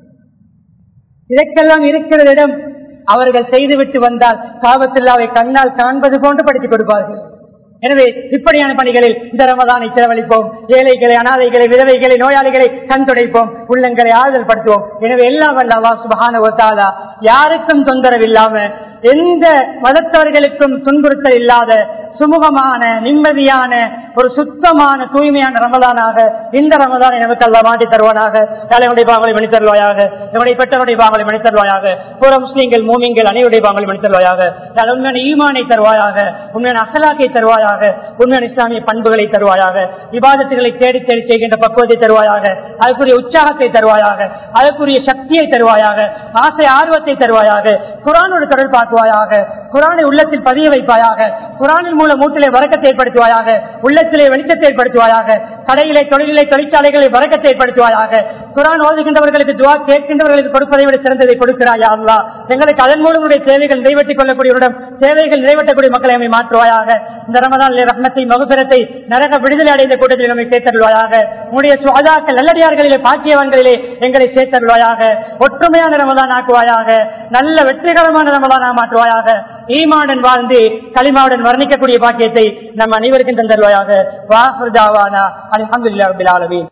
இதற்கெல்லாம் இருக்கிற இடம் அவர்கள் செய்துவிட்டு வந்தால் காபத்துல்லாவை கண்ணால் காண்பது போன்று படித்துக் கொடுப்பார்கள் எனவே இப்படியான பணிகளில் இந்த ரமதானை செலவழிப்போம் ஏழைகளை அனாதைகளை விதவைகளை நோயாளிகளை கண் துடைப்போம் உள்ளங்களை ஆறுதல் படுத்துவோம் எனவே எல்லாம் வல்லவா சுபகான ஒத்தாலா யாருக்கும் தொந்தரவு இல்லாம எந்த மதத்தவர்களுக்கும் துன்புறுத்தல் இல்லாத சுமூகமான நிம்மதியான ஒரு சுத்தமான தூய்மையான ரமதானாக இந்த ரமதானை நமக்கு அல்ல மாட்டி தருவானாக தலைவனுடைய பாவங்களை மணி தருவாயாக நம்முடைய பெற்றோருடைய பாவங்களை மணி தருவாயாக புற முஸ்லீம்கள் மூமிங்கள் அனைவருடைய பாவங்களை மணி தருவாயாக யாழ் உண்மையான ஈமானை தருவாயாக உண்மையான அசலாக்கை தருவாயாக உண்மையான இஸ்லாமிய பண்புகளை தருவாயாக விவாதத்துகளை தேடி தேடி செய்கின்ற பக்குவத்தை தருவாயாக அதுக்குரிய உற்சாகத்தை தருவாயாக அதற்குரிய சக்தியை தருவாயாக ஆசை ஆர்வத்தை தருவாயாக குரானோடு தொடர்பாக்குவாயாக குரானை உள்ளத்தில் பதிய வைப்பாயாக குரானின் மூலம் மூட்டிலே வரக்கத்தை ஏற்படுத்துவாயாக உள்ளத்திலே வெளிச்சத்தை ஏற்படுத்துவாயாக கடையிலே தொழிலை தொழிற்சாலைகளை வரக்கத்தை ஏற்படுத்துவாயாக குரான் ஓதுகின்றவர்களுக்கு துவா கேட்கின்றவர்களுக்கு கொடுப்பதை விட சிறந்ததை கொடுக்கிறாயா அல்லா எங்களுக்கு அதன் மூலம் உடைய தேவைகள் நிறைவேற்றிக் கொள்ளக்கூடியவரிடம் தேவைகள் நிறைவேற்றக்கூடிய மக்களை நம்மை மாற்றுவாயாக இந்த ரமதானிலே ரத்னத்தை மகுபிரத்தை நரக விடுதலை அடைந்த கூட்டத்தில் நம்மை சேர்த்தருவாயாக உடைய சுவாதாக்கள் நல்லடியார்களிலே பாக்கியவான்களிலே எங்களை சேர்த்தருவாயாக ஒற்றுமையான ரமதான் ஆக்குவாயாக நல்ல வெற்றிகரமான ரமதானா மாற்றுவாயாக ஈமாவுடன் வாழ்ந்து களிமாவுடன் வர்ணிக்கக்கூடிய பாக்கியத்தை நம் அனைவருக்கும் தந்தருவாயாக வாசுதாவானா அலமதுல்லா ரபில் ஆலமீன்